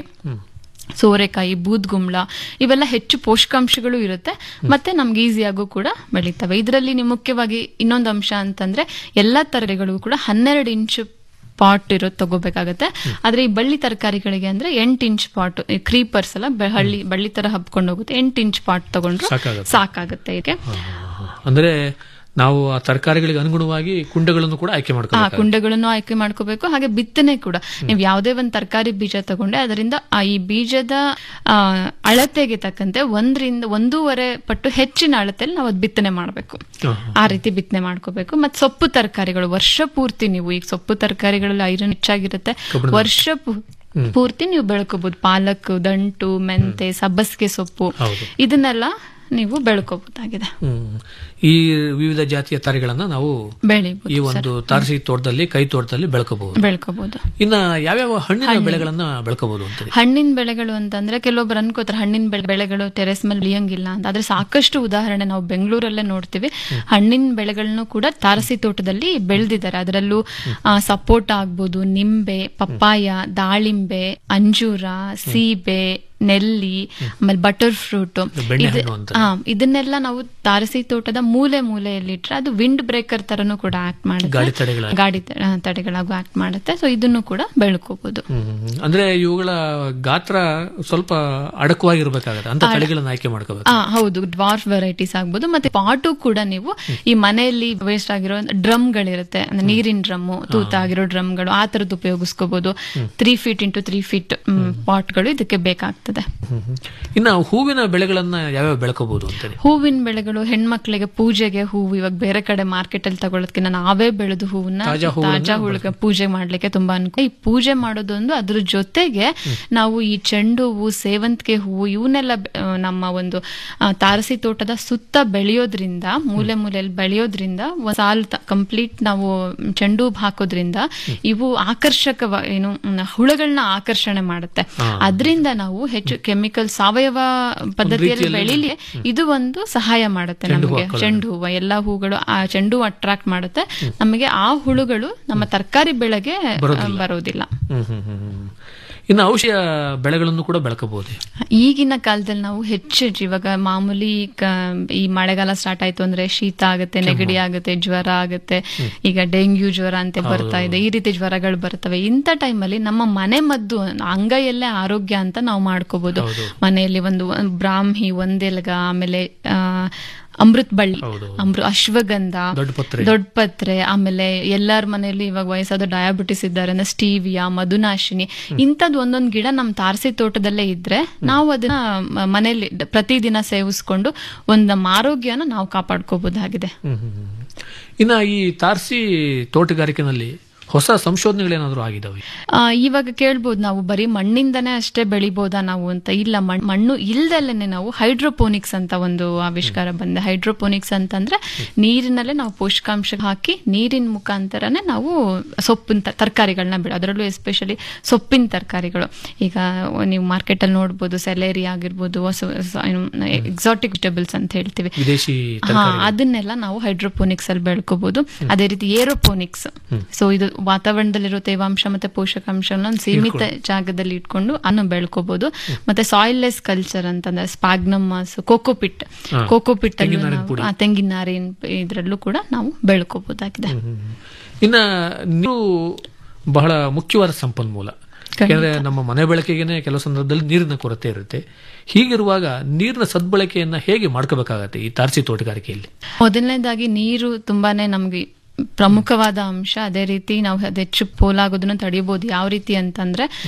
Speaker 14: ಸೋರೆಕಾಯಿ ಬೂದ್ಗುಂಬಳ ಇವೆಲ್ಲ ಹೆಚ್ಚು ಪೋಷಕಾಂಶಗಳು ಇರುತ್ತೆ ಮತ್ತೆ ನಮ್ಗೆ ಈಸಿಯಾಗೂ ಕೂಡ ಬೆಳೀತವೆ ಇದರಲ್ಲಿ ನೀವು ಮುಖ್ಯವಾಗಿ ಇನ್ನೊಂದು ಅಂಶ ಅಂತಂದ್ರೆ ಎಲ್ಲಾ ತರಕಾರಿಗಳಿಗೂ ಕೂಡ ಹನ್ನೆರಡು ಇಂಚು ಪಾಟ್ ಇರೋದು ತಗೋಬೇಕಾಗತ್ತೆ ಆದ್ರೆ ಈ ಬಳ್ಳಿ ತರಕಾರಿಗಳಿಗೆ ಅಂದ್ರೆ ಎಂಟು ಇಂಚ್ ಪಾಟ್ ಕ್ರೀಪರ್ಸ್ ಎಲ್ಲ ಬೆ- ಹಳ್ಳಿ ಬಳ್ಳಿ ತರ ಹಬ್ಕೊಂಡು ಹೋಗುತ್ತೆ ಎಂಟು ಇಂಚ್ ಪಾಟ್ ತಗೊಂಡ್ರು
Speaker 13: ಸಾಕಾಗತ್ತೆ.
Speaker 14: ಸಾಕಾಗುತ್ತೆ ಇದಕ್ಕೆ
Speaker 13: ಅಂದ್ರೆ ನಾವು ಆ ತರಕಾರಿಗಳಿಗೆ ಅನುಗುಣವಾಗಿ ಕುಂಡಗಳನ್ನು ಕೂಡ ಆಯ್ಕೆ
Speaker 14: ಆ
Speaker 13: ಮಾಡ್ಕೋಬೇಕು
Speaker 14: ಕುಂಡಗಳನ್ನು ಆಯ್ಕೆ ಮಾಡ್ಕೋಬೇಕು ಹಾಗೆ ಬಿತ್ತನೆ ಕೂಡ ನೀವು ಯಾವುದೇ ಒಂದು ತರಕಾರಿ ಬೀಜ ತಗೊಂಡೆ ಅದರಿಂದ ಆ ಈ ಬೀಜದ ಆ, ಅಳತೆಗೆ ತಕ್ಕಂತೆ ಒಂದರಿಂದ ಒಂದೂವರೆ ಪಟ್ಟು ಹೆಚ್ಚಿನ ಅಳತೆಯಲ್ಲಿ ನಾವು ಅದು ಬಿತ್ತನೆ ಮಾಡಬೇಕು ಆ ರೀತಿ ಬಿತ್ತನೆ ಮಾಡ್ಕೋಬೇಕು ಮತ್ತೆ ಸೊಪ್ಪು ತರಕಾರಿಗಳು ವರ್ಷ ಪೂರ್ತಿ ನೀವು ಈಗ ಸೊಪ್ಪು ತರಕಾರಿಗಳಲ್ಲಿ ಐರನ್ ಹೆಚ್ಚಾಗಿರುತ್ತೆ
Speaker 13: ಕಬ್ಬಿಣದ-
Speaker 14: ವರ್ಷ ಪೂ- ಪೂರ್ತಿ ನೀವು ಬೆಳ್ಕೋಬಹುದು ಪಾಲಕ್ ದಂಟು ಮೆಂತೆ ಸಬ್ಬಸಿಗೆ ಸೊಪ್ಪು
Speaker 13: ಹೌದು.
Speaker 14: ಇದನ್ನೆಲ್ಲ ನೀವು ಬೆಳ್ಕೋಬಹುದಾಗಿದೆ
Speaker 13: ಹ್ಮ್. ಈ ವಿವಿಧ ಜಾತಿಯ ತರಗಳನ್ನ ನಾವು
Speaker 14: ಬೆಳಿಬಹುದು
Speaker 13: ಈ ಒಂದು ತಾರಸಿ ತೋಟದಲ್ಲಿ ಕೈ ತೋಟದಲ್ಲಿ ಬೆಳ್ಕೋಬಹುದು
Speaker 14: ಬೆಳ್ಕೋಬಹುದು
Speaker 13: ಇನ್ನ ಯಾವ್ಯಾವ ಹಣ್ಣಿನ ಬೆಳೆಗಳನ್ನ ಬೆಳ್ಕೋಬಹುದು ಅಂತ
Speaker 14: ಹಣ್ಣಿನ ಬೆಳೆಗಳು ಅಂತಂದ್ರೆ ಕೆಲವೊಬ್ರು ಅನ್ಕೋತಾರೆ ಹಣ್ಣಿನ ಬೆಳೆ ಬೆಳೆಗಳು ಟೆರೆಸ್ ಮೇಲೆ ಬೆಳೆಯಂಗಿಲ್ಲ ಅಂತ ಆದ್ರೆ ಸಾಕಷ್ಟು ಉದಾಹರಣೆ ನಾವು ಬೆಂಗಳೂರಲ್ಲೇ ನೋಡ್ತೀವಿ ಹಣ್ಣಿನ ಬೆಳೆಗಳನ್ನು ಕೂಡ ತಾರಸಿ ತೋಟದಲ್ಲಿ ಬೆಳೆದಿದ್ದಾರೆ ಅದರಲ್ಲೂ ಆ, ಸಪೋಟ ಆಗ್ಬೋದು ನಿಂಬೆ ಪಪ್ಪಾಯ ದಾಳಿಂಬೆ ಅಂಜೂರ ಸೀಬೆ ನೆಲ್ಲಿ ಆಮೇಲೆ ಬಟರ್ ಫ್ರೂಟ್
Speaker 13: ಬೆಣ್ಣೆಹಣ್ಣು ಅಂತ.
Speaker 14: ಇದನ್ನೆಲ್ಲ ನಾವು ತಾರಸಿ ತೋಟದ ಮೂಲೆ ಮೂಲೆಯಲ್ಲಿ ಇಟ್ರೆ ಅದು ವಿಂಡ್ ಬ್ರೇಕರ್ ತರನು ಕೂಡ ಆಕ್ಟ್
Speaker 13: ಗಾಳಿ
Speaker 14: ಮಾಡುತ್ತೆ
Speaker 13: ತಡೆಗಳ-
Speaker 14: ಗಾಡಿ ತ- ಆ, ತಡೆಗಳಾಗೂ ಆಕ್ಟ್ ಮಾಡುತ್ತೆ ಸೊ ಇದನ್ನು ಕೂಡ ಬೆಳ್ಕೋಬಹುದು
Speaker 13: ಹ್ಮ್. ಅಂದ್ರೆ ಇವುಗಳ ಗಾತ್ರ ಸ್ವಲ್ಪ ಅಡಕವಾಗಿರ್ಬೇಕಾಗತ್ತೆ ಅಂತ ತಳಿಗಳನ್ನ ಆಯ್ಕೆ ಮಾಡ್ಕೋಬೇಕು
Speaker 14: ಆ ಹೌದು ಡ್ವಾರ್ಫ್ ವೆರೈಟೀಸ್ ಆಗ್ಬೋದು ಮತ್ತೆ ಪಾಟು ಕೂಡ ನೀವು ಈ ಮನೆಯಲ್ಲಿ ವೇಸ್ಟ್ ಆಗಿರೋ ಡ್ರಮ್ ಗಳಿರುತ್ತೆ ಅಂದ್ರೆ ನೀರಿನ ಡ್ರಮ್ ತೂತಾಗಿರೋ ಡ್ರಮ್ಗಳು ಆ ತರದ್ದು ಉಪಯೋಗಿಸ್ಕೋಬಹುದು three feet into three feet ಪಾಟ್ಗಳು ಇದಕ್ಕೆ ಬೇಕಾಗ್ತದೆ
Speaker 13: ಹ್ಮ್. ಇನ್ನ ಹೂವಿನ ಬೆಳೆಗಳನ್ನ ಯಾವ್ಯಾವ ಬೆಳ್ಕೋಬಹುದು ಅಂತಾನೆ
Speaker 14: ಹೂವಿನ ಬೆಳೆಗಳು ಹೆಣ್ಮಕ್ಳಿಗೆ ಪೂಜೆಗೆ ಹೂವು ಇವಾಗ ಬೇರೆ ಕಡೆ ಮಾರ್ಕೆಟ್ ಅಲ್ಲಿ ತಗೊಳ್ಳೋದಕ್ಕಿಂತ ನಾವೇ ಬೆಳೆದು ಹೂವನ್ನ
Speaker 13: ತಾಜಾ ಹೂವನ್ನ
Speaker 14: ತಾಜಾ ಹುಳುಗ ಪೂಜೆ ಮಾಡ್ಲಿಕ್ಕೆ ತುಂಬಾ ಅನುಕೂಲ ಈ ಪೂಜೆ ಮಾಡೋದೊಂದು ಅದ್ರ ಜೊತೆಗೆ ನಾವು ಈ ಚೆಂಡು ಹೂವು ಸೇವಂತಿಗೆ ಹೂವು ಇವನ್ನೆಲ್ಲ ಬೆ- ಆ, ನಮ್ಮ ಒಂದು ಆ, ತಾರಸಿ ತೋಟದ ಸುತ್ತ ಬೆಳೆಯೋದ್ರಿಂದ ಮೂಲೆ ಮೂಲೆಯಲ್ಲಿ ಬೆಳೆಯೋದ್ರಿಂದ ಒಂದ್ ಸಾಲು ಕಂಪ್ಲೀಟ್ ನಾವು ಚೆಂಡು ಹೂವು ಹಾಕೋದ್ರಿಂದ ಇವು ಆಕರ್ಷಕ ಏನು ಮ್, ಹುಳುಗಳನ್ನ ಆಕರ್ಷಣೆ ಮಾಡುತ್ತೆ ಅದರಿಂದ ನಾವು ಹೆಚ್ಚು ಕೆಮಿಕಲ್ ಸಾವಯವ ಪದ್ಧತಿಯಲ್ಲಿ
Speaker 13: ರೀತಿಯಲ್ಲಿ-
Speaker 14: ಬೆಳಿಲಿ ಇದು ಒಂದು ಸಹಾಯ ಮಾಡುತ್ತೆ
Speaker 13: ಚೆಂಡು ಹೂ
Speaker 14: ನಮಗೆ
Speaker 13: ಹಾಕೊಳ್ಳೋದು.
Speaker 14: ಚೆಂಡು ಹೂವು ಎಲ್ಲಾ ಹೂಗಳು ಆ ಚೆಂಡು ಅಟ್ರಾಕ್ಟ್ ಮಾಡುತ್ತೆ ನಮಗೆ ಆ ಹುಳುಗಳು ನಮ್ಮ ತರಕಾರಿ ಬೆಳೆಗೆ ಆ,
Speaker 13: ಬರೋದಿಲ್ಲ.
Speaker 14: ಬರೋದಿಲ್ಲ
Speaker 13: ಹ್ಮ್ ಹ್ಮ್ ಹ್ಮ್ ಹ್ಮ್. ಇನ್ನು ಔಷಧ ಬೆಳೆಗಳನ್ನು ಕೂಡ ಬೆಳ್ಕೋಬಹುದು
Speaker 14: ಈಗಿನ ಕಾಲದಲ್ಲಿ ನಾವು ಹೆಚ್ಚು ಹೆಚ್ಚು ಇವಾಗ ಮಾಮೂಲಿ ಕ- ಈ ಮಳೆಗಾಲ ಸ್ಟಾರ್ಟ್ ಆಯ್ತು ಅಂದ್ರೆ ಶೀತ ಆಗುತ್ತೆ ನೆಗಡಿ ಆಗುತ್ತೆ ಜ್ವರ ಆಗುತ್ತೆ ಈಗ ಡೆಂಗ್ಯೂ ಜ್ವರ ಅಂತ ಬರ್ತಾ ಇದೆ ಈ ರೀತಿ ಜ್ವರಗಳು ಬರ್ತವೆ ಇಂಥ ಟೈಮಲ್ಲಿ ನಮ್ಮ ಮನೆ ಮದ್ದು ಅಂಗೈಯಲ್ಲೇ ಆರೋಗ್ಯ ಅಂತ ನಾವು ಮಾಡ್ಕೋಬಹುದು ಮನೆಯಲ್ಲಿ ಒಂದು ಒಂದ್ ಬ್ರಾಹ್ಮಿ ಒಂದೆಲಗ ಆಮೇಲೆ ಆ, ಅಮೃತ್ ಬಳ್ಳಿ ಅಮೃ ಅಶ್ವಗಂಧ
Speaker 13: ದೊಡ್ಡಪತ್ರೆ.
Speaker 14: ದೊಡ್ಡಪತ್ರೆ ಆಮೇಲೆ ಎಲ್ಲಾರ ಮನೆಯಲ್ಲಿ ಇವಾಗ ವಯಸ್ಸಾದ ಡಯಾಬಿಟಿಸ್ ಇದ್ದಾರೆ ಅಂದ್ರೆ ಸ್ಟೀವಿಯಾ ಮಧುನಾಶಿನಿ ಇಂಥದ್ದು ಒಂದೊಂದು ಗಿಡ ನಮ್ಮ ತಾರಸಿ ತೋಟದಲ್ಲೇ ಇದ್ರೆ ನಾವು ಅದನ್ನ ಮ- ಮನೆಯಲ್ಲಿ ಡ- ಪ್ರತಿದಿನ ಸೇವಿಸ್ಕೊಂಡು ಒಂದು ನಮ್ಮ ಆರೋಗ್ಯನ ನಾವು ಕಾಪಾಡ್ಕೋಬಹುದಾಗಿದೆ
Speaker 13: ಹ್ಮ್ ಹ್ಮ್ ಹ್ಮ್. ಇನ್ನ ಈ ತಾರಸಿ ತೋಟಗಾರಿಕೆನಲ್ಲಿ ಹೊಸ ಸಂಶೋಧನೆಗಳೇನಾದ್ರೂ ಆಗಿದಾವೆ
Speaker 14: ಆ, ಇವಾಗ ಕೇಳ್ಬೋದು ನಾವು ಬರೀ ಮಣ್ಣಿಂದನೇ ಅಷ್ಟೇ ಬೆಳಿಬೋದಾ ನಾವು ಅಂತ ಇಲ್ಲ ಮಣ್- ಮಣ್ಣು ಇಲ್ದಲ್ಲೇ ನಾವು ಹೈಡ್ರೋಪೋನಿಕ್ಸ್ ಅಂತ ಒಂದು ಆವಿಷ್ಕಾರ ಬಂದೆ ಹೈಡ್ರೋಪೋನಿಕ್ಸ್ ಅಂತಂದ್ರೆ ನೀರಿನಲ್ಲೇ ನಾವು ಪೋಷಕಾಂಶ ಹಾಕಿ ನೀರಿನ ಮುಖಾಂತರನೇ ನಾವು ಸೊಪ್ಪಿನ ತ- ತರಕಾರಿಗಳನ್ನ ಬೆಳೆ ಅದರಲ್ಲೂ ಎಸ್ಪೆಷಲಿ ಸೊಪ್ಪಿನ ತರಕಾರಿಗಳು ಈಗ ನೀವು ಮಾರ್ಕೆಟ್ ಅಲ್ಲಿ ನೋಡ್ಬೋದು ಸೆಲೇರಿ ಆಗಿರ್ಬೋದು ಎಕ್ಸಾಟಿಕ್ ವೆಜಿಟೇಬಲ್ಸ್ ಅಂತ ಹೇಳ್ತೀವಿ
Speaker 13: ವಿದೇಶಿ
Speaker 14: ಹಾ
Speaker 13: ತರಕಾರಿ
Speaker 14: ಅದನ್ನೆಲ್ಲ ನಾವು ಹೈಡ್ರೋಪೋನಿಕ್ಸ್ ಅಲ್ಲಿ ಬೆಳ್ಕೋಬಹುದು ಅದೇ ರೀತಿ ಏರೋಪೋನಿಕ್ಸ್ ಸೊ ಇದು ವಾತಾವರಣದಲ್ಲಿರೋ ತೇವಾಂಶ ಮತ್ತೆ ಪೋಷಕಾಂಶನ ಒಂದು ಸೀಮಿತ ಜಾಗದಲ್ಲಿ ಇಟ್ಕೊಂಡು ಅನ್ನು ಬೆಳ್ಕೋಬಹುದು ಮತ್ತೆ ಸಾಯಿಲ್ಲೆಸ್ ಕಲ್ಚರ್ ಅಂತಂದ್ರೆ ಸ್ಪಾಗ್ನಮಸ್ ಕೋಕೋಪಿಟ್
Speaker 13: ಹಾ.
Speaker 14: ಕೋಕೋಪಿಟ್ ಅಲ್ಲಿ
Speaker 13: ತೆಂಗಿನ ನಾರಿನ
Speaker 14: ನಾವು-
Speaker 13: ಪುಡಿ.
Speaker 14: ಆ, ತೆಂಗಿನ ನಾರಿನ ಇದ್ರಲ್ಲೂ ಕೂಡ ನಾವು ಬೆಳ್ಕೋಬಹುದಾಗಿದೆ
Speaker 13: ಇನ್ನ ನೀರು ಬಹಳ ಮುಖ್ಯವಾದ ಸಂಪನ್ಮೂಲ ಯಾಕಂದ್ರೆ ನಮ್ಮ ಮನೆ ಬಳಕೆಗೆನೆ ಕೆಲವು ಸಂದರ್ಭದಲ್ಲಿ ನೀರಿನ ಕೊರತೆ ಇರುತ್ತೆ ಹೀಗಿರುವಾಗ ನೀರಿನ ಸದ್ಬಳಕೆಯನ್ನ ಹೇಗೆ ಮಾಡ್ಕೋಬೇಕಾಗತ್ತೆ ಈ ತಾರಸಿ ತೋಟಗಾರಿಕೆಯಲ್ಲಿ
Speaker 14: ಮೊದಲನೇದಾಗಿ ನೀರು ತುಂಬಾನೇ ನಮ್ಗೆ ಪ್ರಮುಖವಾದ ಅಂಶ ಅದೇ ರೀತಿ ನಾವು ಅದು ಹೆಚ್ಚು ಪೋಲಾಗೋದನ್ನ ತಡಿಬಹುದು ಯಾವ ರೀತಿ ಅಂತಂದ್ರೆ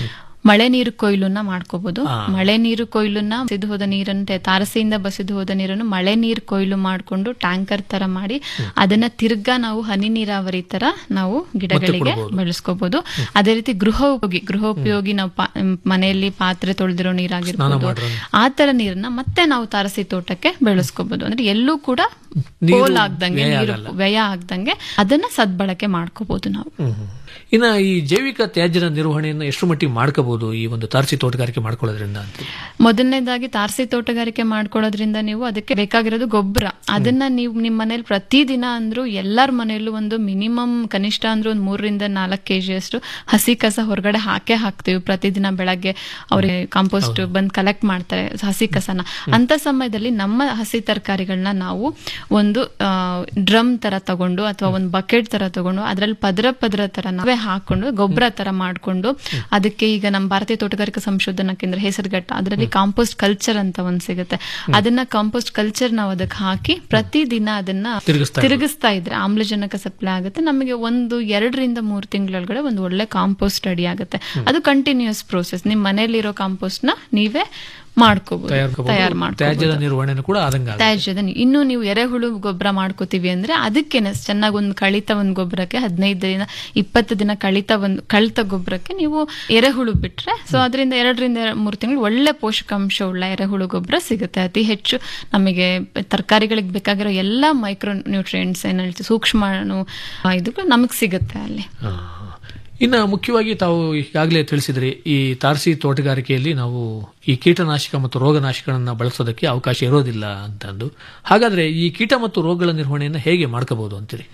Speaker 14: ಮಳೆ ನೀರು ಕೊಯ್ಲನ್ನ ಮಾಡ್ಕೋಬಹುದು
Speaker 13: ಆ.
Speaker 14: ಮಳೆ ನೀರು ಕೊಯ್ಲನ್ನ ಬಸಿದು ಹೋದ ನೀರನ್ನು ತಾರಸಿಯಿಂದ ಬಸಿದು ಹೋದ ನೀರನ್ನು ಮಳೆ ನೀರು ಕೊಯ್ಲು ಮಾಡಿಕೊಂಡು ಟ್ಯಾಂಕರ್ ತರ ಮಾಡಿ ಅದನ್ನ ತಿರ್ಗಾ ನಾವು ಹನಿ ನೀರಾವರಿ ತರ ನಾವು ಗಿಡಗಳಿಗೆ
Speaker 13: ಕೊಡ್ಬೋದು.
Speaker 14: ಬೆಳೆಸ್ಕೋಬಹುದು ಅದೇ ರೀತಿ ಗೃಹ ಉಪಯೋಗಿ ಗೃಹ ಉಪಯೋಗಿ ನಾವು ಪಾ- ಮ್, ಮನೆಯಲ್ಲಿ ಪಾತ್ರೆ ತೊಳೆದಿರೋ ನೀರಾಗಿರ್ಬೋದು
Speaker 13: ಮಾಡಿರೋ
Speaker 14: ಆ ತರ ನೀರನ್ನ ಮತ್ತೆ ನಾವು ತಾರಸಿ ತೋಟಕ್ಕೆ ಬೆಳೆಸ್ಕೋಬಹುದು ಅಂದ್ರೆ ಎಲ್ಲೂ ಕೂಡ
Speaker 13: ನೀರು
Speaker 14: ಪೋಲ್ ಆಗ್ದಂಗೆ
Speaker 13: ವ್ಯಯ
Speaker 14: ನೀರು
Speaker 13: ಆಗಲ್ಲ.
Speaker 14: ವ್ಯಯ ಆಗ್ದಂಗೆ ಅದನ್ನ ಸದ್ಬಳಕೆ ಮಾಡ್ಕೋಬಹುದು ನಾವು
Speaker 13: ಇನ್ನ ಈ ಜೈವಿಕ ತ್ಯಾಜ್ಯದ ನಿರ್ವಹಣೆಯನ್ನು ಎಷ್ಟು ಮಟ್ಟಿಗೆ ಮಾಡ್ಕೋಬಹುದು ಈ ಒಂದು ತಾರಸಿ ತೋಟಗಾರಿಕೆ ಮಾಡ್ಕೊಳ್ಳೋದ್ರಿಂದ ಅಂತ
Speaker 14: ಮೊದಲನೇದಾಗಿ ತಾರಸಿ ತೋಟಗಾರಿಕೆ ಮಾಡ್ಕೊಳ್ಳೋದ್ರಿಂದ ನೀವು ಅದಕ್ಕೆ ಬೇಕಾಗಿರೋದು ಗೊಬ್ಬರ ಅದನ್ನ ನೀವು ನಿಮ್ಮ ಮನೇಲಿ ಪ್ರತಿದಿನ ಅಂದ್ರೂ ಎಲ್ಲರ ಮನೆಯಲ್ಲೂ ಒಂದು ಮಿನಿಮಮ್ ಕನಿಷ್ಠ ಅಂದ್ರೂ ಒಂದು ಮೂರರಿಂದ ನಾಲ್ಕು ಕೆಜಿ ಅಷ್ಟು ಹಸಿ ಕಸ ಹೊರಗಡೆ ಹಾಕೇ ಹಾಕ್ತೀವಿ ಪ್ರತಿದಿನ ಬೆಳಗ್ಗೆ ಅವ್ರಿಗೆ ಕಾಂಪೋಸ್ಟ್ ಬಂದು ಕಲೆಕ್ಟ್ ಮಾಡ್ತಾರೆ ಹಸಿ ಕಸನ ಅಂತ ಸಮಯದಲ್ಲಿ ನಮ್ಮ ಹಸಿ ತರಕಾರಿಗಳನ್ನ ನಾವು ಒಂದು ಡ್ರಮ್ ತರ ತಗೊಂಡು ಅಥವಾ ಒಂದು ಬಕೆಟ್ ತರ ತಗೊಂಡು ಅದ್ರಲ್ಲಿ ಪದರ ಪದರ ತರ ನಾವೇ ಹಾಕೊಂಡು ಗೊಬ್ಬರ ತರ ಮಾಡ್ಕೊಂಡು ಅದಕ್ಕೆ ಈಗ ನಮ್ಮ ಭಾರತೀಯ ತೋಟಗಾರಿಕಾ ಸಂಶೋಧನಾ ಕೇಂದ್ರ ಹೆಸರುಘಟ್ಟ ಅದರಲ್ಲಿ ಕಾಂಪೋಸ್ಟ್ ಕಲ್ಚರ್ ಅಂತ ಒಂದ್ ಸಿಗುತ್ತೆ ಅದನ್ನ ಕಾಂಪೋಸ್ಟ್ ಕಲ್ಚರ್ ನಾವು ಅದಕ್ಕೆ ಹಾಕಿ ಪ್ರತಿದಿನ ಅದನ್ನ
Speaker 13: ತಿರುಗಿಸ್ತಾ ಇರ್ಬೇಕು.
Speaker 14: ತಿರುಗಿಸ್ತಾ ಇದ್ರೆ ಆಮ್ಲಜನಕ ಸಪ್ಲೈ ಆಗುತ್ತೆ ನಮಗೆ ಒಂದು ಎರಡರಿಂದ ಮೂರು ತಿಂಗಳೊಳಗಡೆ ಒಂದು ಒಳ್ಳೆ ಕಾಂಪೋಸ್ಟ್ ರೆಡಿ ಆಗುತ್ತೆ ಅದು ಕಂಟಿನ್ಯೂಸ್ ಪ್ರೋಸೆಸ್ ನಿಮ್ ಮನೆಯಲ್ಲಿರೋ ಕಾಂಪೋಸ್ಟ್ ನ ನೀವೇ ಮಾಡ್ಕೋಬಹುದು ತಯಾರು
Speaker 13: ತಯಾರು ತ್ಯಾಜ್ಯದ
Speaker 14: ಮಾಡ್ಕೋಬಹುದು
Speaker 13: ನಿರ್ವಹಣೆ ಕೂಡ ಆದಂಗ
Speaker 14: ತ್ಯಾಜ್ಯದ ನೀ- ಇನ್ನು ನೀವು ಎರೆಹುಳು ಗೊಬ್ಬರ ಮಾಡ್ಕೋತೀವಿ ಅಂದ್ರೆ ಅದಕ್ಕೇನೆ ಚೆನ್ನಾಗಿ ಒಂದು ಕಳಿತ ಒಂದು ಗೊಬ್ಬರಕ್ಕೆ ಹದಿನೈದು ದಿನ ಇಪ್ಪತ್ತು ದಿನ ಕಳಿತ ಒಂದು ಕಳಿತ ಗೊಬ್ಬರಕ್ಕೆ ನೀವು ಎರೆಹುಳು ಬಿಟ್ರೆ ಸೊ ಅದರಿಂದ ಎರಡರಿಂದ ಮೂರು ತಿಂಗಳು ಒಳ್ಳೆ ಪೋಷಕಾಂಶ ಉಳ್ಳ ಎರೆಹುಳು ಗೊಬ್ಬರ ಸಿಗುತ್ತೆ ಅತಿ ಹೆಚ್ಚು ನಮಗೆ ತರಕಾರಿಗಳಿಗೆ ಬೇಕಾಗಿರೋ ಎಲ್ಲ ಮೈಕ್ರೋ ನ್ಯೂಟ್ರಿಯೆಂಟ್ಸ್ ಏನ್ ಹೇಳ್ತೀವಿ ಸೂಕ್ಷ್ಮಾಣು ಆ, ಇದು ನಮಗೆ ಸಿಗುತ್ತೆ ಅಲ್ಲಿ
Speaker 13: ಇನ್ನು ಮುಖ್ಯವಾಗಿ ತಾವು ಈಗಾಗಲೇ ತಿಳಿಸಿದ್ರಿ ಈ ತಾರಸಿ ತೋಟಗಾರಿಕೆಯಲ್ಲಿ ನಾವು ಈ ಕೀಟನಾಶಕ ಮತ್ತು ರೋಗನಾಶಕಗಳನ್ನ ಬಳಸೋದಕ್ಕೆ ಅವಕಾಶ ಇರೋದಿಲ್ಲ ಅಂತಂದು ಹಾಗಾದ್ರೆ ಈ ಕೀಟ ಮತ್ತು ರೋಗಗಳ ನಿರ್ವಹಣೆಯನ್ನು ಹೇಗೆ ಮಾಡ್ಕೋಬಹುದು ಅಂತೀರಿ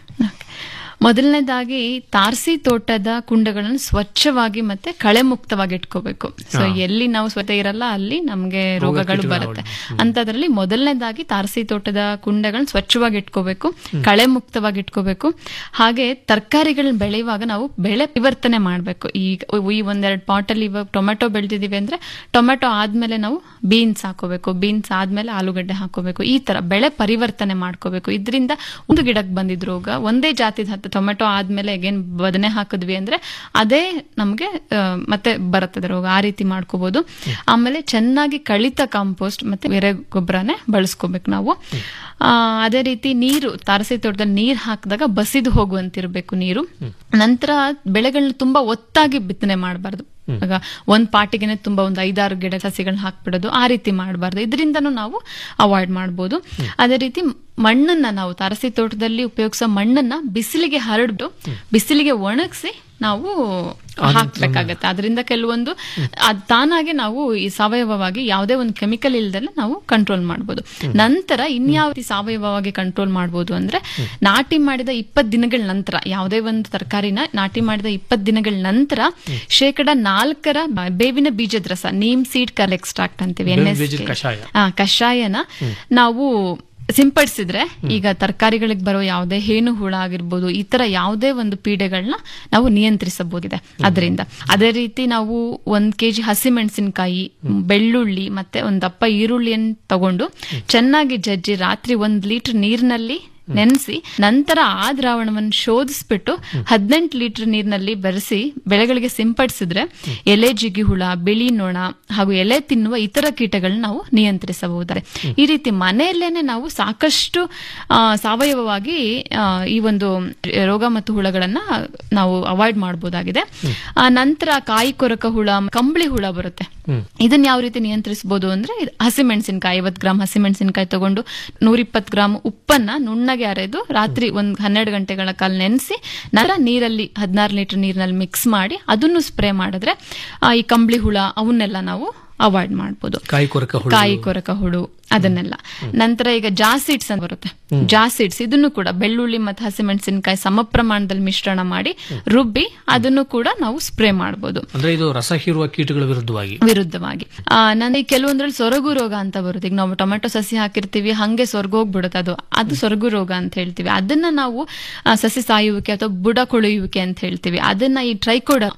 Speaker 14: ಮೊದಲನೇದಾಗಿ ತಾರಸಿ ತೋಟದ ಕುಂಡಗಳನ್ನು ಸ್ವಚ್ಛವಾಗಿ ಮತ್ತೆ ಕಳೆ ಮುಕ್ತವಾಗಿ ಇಟ್ಕೋಬೇಕು ಸೊ
Speaker 15: ಹಾ.
Speaker 14: ಎಲ್ಲಿ ನಾವು ಸ್ವಚ್ಛ ಇರಲ್ಲ ಅಲ್ಲಿ ನಮ್ಗೆ
Speaker 15: ರೋಗ
Speaker 14: ರೋಗಗಳು
Speaker 15: ಕೀಟಗಳು
Speaker 14: ಬರುತ್ತೆ ಅಂತದ್ರಲ್ಲಿ ಮೊದಲನೇದಾಗಿ ತಾರಸಿ ತೋಟದ ಕುಂಡಗಳನ್ನ ಸ್ವಚ್ಛವಾಗಿ ಇಟ್ಕೋಬೇಕು ಕಳೆ ಮುಕ್ತವಾಗಿ ಇಟ್ಕೋಬೇಕು ಹಾಗೆ ತರಕಾರಿಗಳನ್ನ ಬೆಳೆಯುವಾಗ ನಾವು ಬೆಳೆ ಪರಿವರ್ತನೆ ಮಾಡಬೇಕು ಈಗ ಈ ಒಂದೆರಡು ಪಾಟ್ ಅಲ್ಲಿ ಇವಾಗ ಟೊಮೆಟೊ ಬೆಳೆದಿದೀವಿ ಅಂದ್ರೆ ಟೊಮೆಟೊ ಆದ್ಮೇಲೆ ನಾವು ಬೀನ್ಸ್ ಹಾಕೋಬೇಕು ಬೀನ್ಸ್ ಆದ್ಮೇಲೆ ಆಲೂಗಡ್ಡೆ ಹಾಕೋಬೇಕು ಈ ತರ ಬೆಳೆ ಪರಿವರ್ತನೆ ಮಾಡ್ಕೋಬೇಕು ಇದರಿಂದ ಒಂದು ಗಿಡಕ್ಕೆ ಬಂದಿದ್ ರೋಗ ಒಂದೇ ಜಾತಿದ ಹತ್ತು ಟೊಮೆಟೊ ಆದ್ಮೇಲೆ ಅಗೇನ್ ಬದನೆ ಹಾಕಿದ್ವಿ ಅಂದ್ರೆ ಅದೇ ನಮ್ಗೆ ಆ, ಮತ್ತೆ ಬರುತ್ತದೆ ರೋಗ ಆ ರೀತಿ ಮಾಡ್ಕೋಬಹುದು ಆಮೇಲೆ ಚೆನ್ನಾಗಿ ಕಳಿತ ಕಾಂಪೋಸ್ಟ್ ಮತ್ತೆ ಬೇರೆ ಗೊಬ್ಬರನೇ ಬಳಸ್ಕೋಬೇಕು ನಾವು ಆ, ಅದೇ ರೀತಿ ನೀರು ತಾರಸಿ ತೋಟದಲ್ಲಿ ನೀರ್ ಹಾಕಿದಾಗ ಬಸಿದು ಹೋಗುವಂತಿರ್ಬೇಕು ನೀರು ನಂತರ ಬೆಳೆಗಳನ್ನ ತುಂಬಾ ಒತ್ತಾಗಿ ಬಿತ್ತನೆ ಮಾಡಬಾರ್ದು ಆಗ ಒಂದ್ ಪಾಟಿಗೆನೆ ತುಂಬಾ ಒಂದು ಐದಾರು ಗಿಡ ಸಸಿಗಳನ್ನ ಹಾಕ್ಬಿಡೋದು ಆ ರೀತಿ ಮಾಡಬಾರ್ದು ಇದರಿಂದನೂ ನಾವು ಅವಾಯ್ಡ್ ಮಾಡ್ಬೋದು ಅದೇ ರೀತಿ ಮಣ್ಣನ್ನ ನಾವು ತಾರಸಿ ತೋಟದಲ್ಲಿ ಉಪಯೋಗಿಸೋ ಮಣ್ಣನ್ನ ಬಿಸಿಲಿಗೆ ಹರಡ್ಬಿಟ್ಟು ಬಿಸಿಲಿಗೆ ಒಣಗಿಸಿ ನಾವು ಹಾಕ್ಬೇಕಾಗತ್ತೆ ಅದರಿಂದ ಕೆಲವೊಂದು ಅದ್ ತಾನಾಗೆ ನಾವು ಈ ಸಾವಯವವಾಗಿ ಯಾವುದೇ ಒಂದು ಕೆಮಿಕಲ್ ಇಲ್ದಲೆ ನಾವು ಕಂಟ್ರೋಲ್ ಮಾಡ್ಬೋದು ನಂತರ ಇನ್ಯಾವ ರೀತಿ ಸಾವಯವವಾಗಿ ಕಂಟ್ರೋಲ್ ಮಾಡ್ಬೋದು ಅಂದ್ರೆ ನಾಟಿ ಮಾಡಿದ ಇಪ್ಪತ್ ದಿನಗಳ ನಂತರ ಯಾವುದೇ ಒಂದು ತರಕಾರಿನ ನಾಟಿ ಮಾಡಿದ ಇಪ್ಪತ್ ದಿನಗಳ ನಂತರ ಶೇಕಡ ನಾಲ್ಕರ ಬೇವಿನ ಬೀಜದ ರಸ ನೀಮ್ ಸೀಡ್ ಕಲ್ ಎಕ್ಸ್ಟ್ರಾಕ್ಟ್ ಅಂತೀವಿ
Speaker 13: ಬೇವಿನ
Speaker 14: NSK.
Speaker 13: ಬೀಜದ ಕಷಾಯ.
Speaker 14: ಆ, ಕಷಾಯನ ನಾವು ಸಿಂಪಡಿಸಿದ್ರೆ ಈಗ ತರಕಾರಿಗಳಿಗೆ ಬರೋ ಯಾವುದೇ ಹೇನು ಹುಳ ಆಗಿರ್ಬೋದು ಈ ತರ ಯಾವುದೇ ಒಂದು ಪೀಡೆಗಳನ್ನ ನಾವು ನಿಯಂತ್ರಿಸಬಹುದಿದೆ ಅದರಿಂದ ಅದೇ ರೀತಿ ನಾವು ಒಂದ್ ಕೆಜಿ ಹಸಿಮೆಣಸಿನಕಾಯಿ ಬೆಳ್ಳುಳ್ಳಿ ಮತ್ತೆ ಒಂದ್ ದಪ್ಪ ಈರುಳ್ಳಿಯನ್ನು ತಗೊಂಡು ಚೆನ್ನಾಗಿ ಜಜ್ಜಿ ರಾತ್ರಿ ಒಂದ್ ಲೀಟರ್ ನೀರಿನಲ್ಲಿ ನೆನೆಸಿ ನಂತರ ಆ ದ್ರಾವಣವನ್ನು ಶೋಧಿಸ್ಬಿಟ್ಟು ಹದಿನೆಂಟು ಲೀಟರ್ ನೀರಿನಲ್ಲಿ ಬೆರೆಸಿ ಬೆಳೆಗಳಿಗೆ ಸಿಂಪಡಿಸಿದ್ರೆ ಎಲೆ ಜಿಗಿ ಹುಳ ಬಿಳಿ ನೊಣ ಹಾಗೂ ಎಲೆ ತಿನ್ನುವ ಇತರ ಕೀಟಗಳನ್ನ ನಾವು ನಿಯಂತ್ರಿಸಬಹುದಾರೆ ಈ ರೀತಿ ಮನೆಯಲ್ಲೇನೆ ನಾವು ಸಾಕಷ್ಟು ಆ, ಸಾವಯವವಾಗಿ ಆ, ಈ ಒಂದು ರೋಗ ಮತ್ತು ಹುಳಗಳನ್ನ ನಾವು ಅವಾಯ್ಡ್ ಮಾಡಬಹುದಾಗಿದೆ ಆ ನಂತರ ಕಾಯಿ ಕೊರಕ ಹುಳ ಕಂಬಳಿ ಹುಳ ಬರುತ್ತೆ ಇದನ್ನ ಯಾವ ರೀತಿ ನಿಯಂತ್ರಿಸಬಹುದು ಅಂದ್ರೆ ಇದು ಹಸಿಮೆಣಸಿನಕಾಯಿ ಐವತ್ ಗ್ರಾಮ್ ಹಸಿಮೆಣಸಿನಕಾಯಿ ತಗೊಂಡು ನೂರಿಪ್ಪತ್ತು ಗ್ರಾಮ್ ಉಪ್ಪನ್ನ ನುಣ್ಣಗೆ ಅರೆದು ರಾತ್ರಿ ಒಂದ್ ಹನ್ನೆರಡು ಗಂಟೆಗಳ ಕಾಲ ನೆನೆಸಿ ನಂತರ ನೀರಲ್ಲಿ ಹದಿನಾರು ಲೀಟರ್ ನೀರಿನಲ್ಲಿ ಮಿಕ್ಸ್ ಮಾಡಿ ಅದನ್ನು ಸ್ಪ್ರೇ ಮಾಡಿದ್ರೆ ಆ, ಈ ಕಂಬಳಿ ಹುಳ ಅವನ್ನೆಲ್ಲ ನಾವು ಅವಾಯ್ಡ್ ಮಾಡ್ಬೋದು
Speaker 13: ಕಾಯಿ ಕೊರಕ ಹುಳು
Speaker 14: ಕಾಯಿ ಕೊರಕ ಹುಳು ಅದನ್ನೆಲ್ಲ ನಂತರ ಈಗ ಜಾಸಿಡ್ಸ್ ಅಂತ ಬರುತ್ತೆ ಜಾಸಿಡ್ಸ್ ಇದನ್ನು ಕೂಡ ಬೆಳ್ಳುಳ್ಳಿ ಮತ್ತು ಹಸಿಮೆಣಸಿನಕಾಯಿ ಸಮ ಪ್ರಮಾಣದಲ್ಲಿ ಮಿಶ್ರಣ ಮಾಡಿ ರುಬ್ಬಿ ಅದನ್ನು ಕೂಡ ನಾವು ಸ್ಪ್ರೇ ಮಾಡಬಹುದು
Speaker 13: ಅಂದ್ರೆ ಇದು ರಸ ಹೀರುವ ಕೀಟಗಳ ವಿರುದ್ಧವಾಗಿ
Speaker 14: ವಿರುದ್ಧವಾಗಿ ಆ, ನನಗೆ ಕೆಲವೊಂದ್ರಲ್ಲಿ ಸೊರಗು ರೋಗ ಅಂತ ಬರುತ್ತೆ ಈಗ ನಾವು ಟೊಮೆಟೊ ಸಸಿ ಹಾಕಿರ್ತೀವಿ ಹಂಗೆ ಸೊರಗೋಗ್ಬಿಡುತ್ತೆ ಅದು ಅದು ಸೊರಗು ರೋಗ ಅಂತ ಹೇಳ್ತೀವಿ ಅದನ್ನ ನಾವು ಆ, ಸಸಿ ಸಾಯುವಿಕೆ ಅಥವಾ ಬುಡ ಕೊಳೆಯುವಿಕೆ ಅಂತ ಹೇಳ್ತೀವಿ ಅದನ್ನ ಈ ಟ್ರೈಕೋಡರ್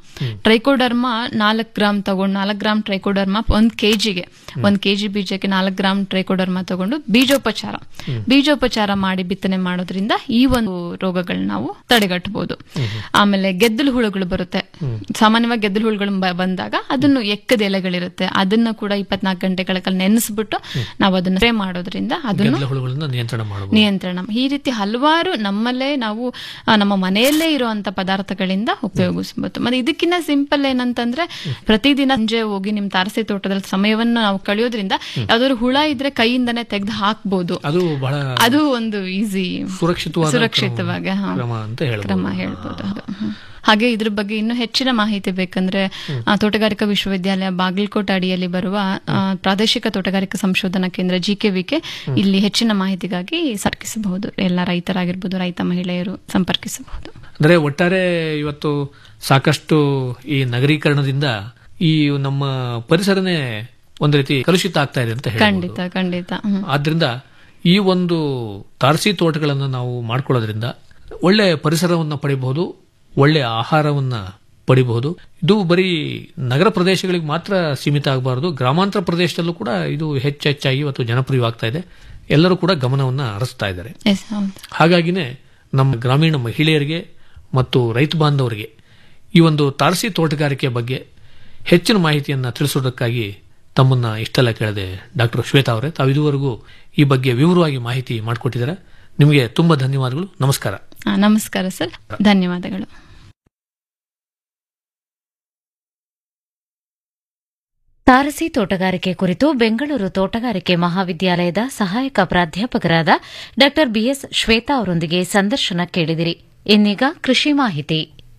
Speaker 14: ಟ್ರೈಕೋಡರ್ಮ ನಾಲ್ಕು ಗ್ರಾಮ್ ತಗೊಂಡು ನಾಲ್ಕು ಗ್ರಾಮ್ ಟ್ರೈಕೋಡರ್ಮ ಒಂದ್ ಕೆಜಿಗೆ ಒಂದ್ ಕೆಜಿ ಬೀಜಕ್ಕೆ ನಾಲ್ಕು ಗ್ರಾಮ್ ಟ್ರೈಕೋಡರ್ಮ ಟ್ರೈಕೋಡರ್ಮ ತಗೊಂಡು ಬೀಜೋಪಚಾರ ಬೀಜೋಪಚಾರ ಮಾಡಿ ಬಿತ್ತನೆ ಮಾಡೋದ್ರಿಂದ ಈ ಒಂದು ರೋಗಗಳನ್ನ ನಾವು ತಡೆಗಟ್ಟಬಹುದು ಆಮೇಲೆ ಗೆದ್ದಲು ಹುಳುಗಳು ಬರುತ್ತೆ ಸಾಮಾನ್ಯವಾಗಿ ಗೆದ್ದಲು ಹುಳುಗಳು ಬ- ಬಂದಾಗ ಅದನ್ನು ಎಕ್ಕದ ಎಲೆಗಳಿರುತ್ತೆ ಅದನ್ನ ಕೂಡ ಇಪ್ಪತ್ನಾಲ್ಕು ಗಂಟೆಗಳ ಕಾಲ ನೆನೆಸ್ಬಿಟ್ಟು ನಾವು ಅದನ್ನ ಸ್ಪ್ರೇ ಮಾಡೋದ್ರಿಂದ ಅದನ್ನು
Speaker 13: ಗೆದ್ದಲು ಹುಳುಗಳನ್ನ ನಿಯಂತ್ರಣ ಮಾಡಬಹುದು
Speaker 14: ನಿಯಂತ್ರಣ ಈ ರೀತಿ ಹಲವಾರು ನಮ್ಮಲ್ಲೇ ನಾವು ಆ, ನಮ್ಮ ಮನೆಯಲ್ಲೇ ಇರುವಂತ ಪದಾರ್ಥಗಳಿಂದ ಉಪಯೋಗಿಸಬಹುದು ಮತ್ತೆ ಇದಕ್ಕಿಂತ ಸಿಂಪಲ್ ಏನಂತಂದ್ರೆ ಪ್ರತಿದಿನ ಸಂಜೆ ಹೋಗಿ ನಿಮ್ ತಾರಸಿ ತೋಟದಲ್ಲಿ ಸಮಯವನ್ನ ನಾವು ಕಳೆಯೋದ್ರಿಂದ ಯಾವ್ದಾದ್ರು ಹುಳ ಇದ್ರೆ ಕೈಯಿಂದನೇ ತೆಗೆದು ಹಾಕ್ಬೋದು
Speaker 13: ಅದು ಬಹಳ
Speaker 14: ಅದು ಒಂದು ಈಸಿ
Speaker 13: ಸುರಕ್ಷಿತವಾದ
Speaker 14: ಸುರಕ್ಷಿತವಾಗಿ ಹಾ.
Speaker 13: ಕ್ರಮ ಅಂತ ಹೇಳ್ಬೋದು.
Speaker 14: ಕ್ರಮ ಹೇಳ್ಬೋದು ಅದು. ಹ್ಮ್. ಹಾಗೆ ಇದ್ರ ಬಗ್ಗೆ ಇನ್ನೂ ಹೆಚ್ಚಿನ ಮಾಹಿತಿ ಬೇಕಂದ್ರೆ ಆ, ತೋಟಗಾರಿಕಾ ವಿಶ್ವವಿದ್ಯಾಲಯ ಬಾಗಲಕೋಟೆ ಅಡಿಯಲ್ಲಿ ಬರುವ ಆ, ಪ್ರಾದೇಶಿಕ ತೋಟಗಾರಿಕಾ ಸಂಶೋಧನಾ ಕೇಂದ್ರ ಜಿಕೆವಿಕೆ ಇಲ್ಲಿ ಹೆಚ್ಚಿನ ಮಾಹಿತಿಗಾಗಿ ಸಂಪರ್ಕಿಸಬಹುದು ಎಲ್ಲ ರೈತರಾಗಿರ್ಬೋದು ರೈತ ಮಹಿಳೆಯರು ಸಂಪರ್ಕಿಸಬಹುದು
Speaker 13: ಅಂದ್ರೆ ಒಟ್ಟಾರೆ ಇವತ್ತು ಸಾಕಷ್ಟು ಈ ನಗರೀಕರಣದಿಂದ ಈ ನಮ್ಮ ಪರಿಸರನೇ ಒಂದು ರೀತಿ ಕಲುಷಿತ ಆಗ್ತಾ ಇದೆ ಅಂತ ಹೇಳಿ
Speaker 14: ಖಂಡಿತ ಖಂಡಿತ ಹ್ಮ್.
Speaker 13: ಆದ್ರಿಂದ ಈ ಒಂದು ತಾರಸಿ ತೋಟಗಳನ್ನು ನಾವು ಮಾಡ್ಕೊಳ್ಳೋದ್ರಿಂದ ಒಳ್ಳೆ ಪರಿಸರವನ್ನ ಪಡಿಬಹುದು ಒಳ್ಳೆ ಆಹಾರವನ್ನ ಪಡಿಬಹುದು ಇದು ಬರೀ ನಗರ ಪ್ರದೇಶಗಳಿಗೆ ಮಾತ್ರ ಸೀಮಿತ ಆಗಬಾರದು ಗ್ರಾಮಾಂತರ ಪ್ರದೇಶದಲ್ಲೂ ಕೂಡ ಇದು ಹೆಚ್ಚೆಚ್ಚಾಗಿ ಇವತ್ತು ಜನಪ್ರಿಯವಾಗ್ತಾ ಇದೆ ಎಲ್ಲರೂ ಕೂಡ ಗಮನವನ್ನ ಹರಿಸ್ತಾ ಇದ್ದಾರೆ
Speaker 14: Yes, ಹೌದು.
Speaker 13: ಹಾಗಾಗಿನೇ ನಮ್ಮ ಗ್ರಾಮೀಣ ಮಹಿಳೆಯರಿಗೆ ಮತ್ತು ರೈತ ಬಾಂಧವರಿಗೆ ಈ ಒಂದು ತಾರಸಿ ತೋಟಗಾರಿಕೆ ಬಗ್ಗೆ ಹೆಚ್ಚಿನ ಮಾಹಿತಿಯನ್ನು ತಿಳಿಸೋದಕ್ಕಾಗಿ ತಮ್ಮನ್ನ ಇಷ್ಟೆಲ್ಲ ಕೇಳಿದೆ ಡಾಕ್ಟರ್ ಶ್ವೇತಾ ಅವರೇ ತಾವು ಇದುವರೆಗೂ ಈ ಬಗ್ಗೆ ವಿವರವಾಗಿ ಮಾಹಿತಿ ಮಾಡಿಕೊಟ್ಟಿದ್ದಾರೆ ನಿಮಗೆ ತುಂಬಾ ಧನ್ಯವಾದಗಳು ನಮಸ್ಕಾರ
Speaker 14: ಆ, ನಮಸ್ಕಾರ ಸರ್ ಧನ್ಯವಾದಗಳು
Speaker 2: ತಾರಸಿ ತೋಟಗಾರಿಕೆ ಕುರಿತು ಬೆಂಗಳೂರು ತೋಟಗಾರಿಕೆ ಮಹಾವಿದ್ಯಾಲಯದ ಸಹಾಯಕ ಪ್ರಾಧ್ಯಾಪಕರಾದ ಡಾ ಬಿಎಸ್ ಶ್ವೇತಾ ಅವರೊಂದಿಗೆ ಸಂದರ್ಶನ ಕೇಳಿದಿರಿ ಇನ್ನೀಗ ಕೃಷಿ ಮಾಹಿತಿ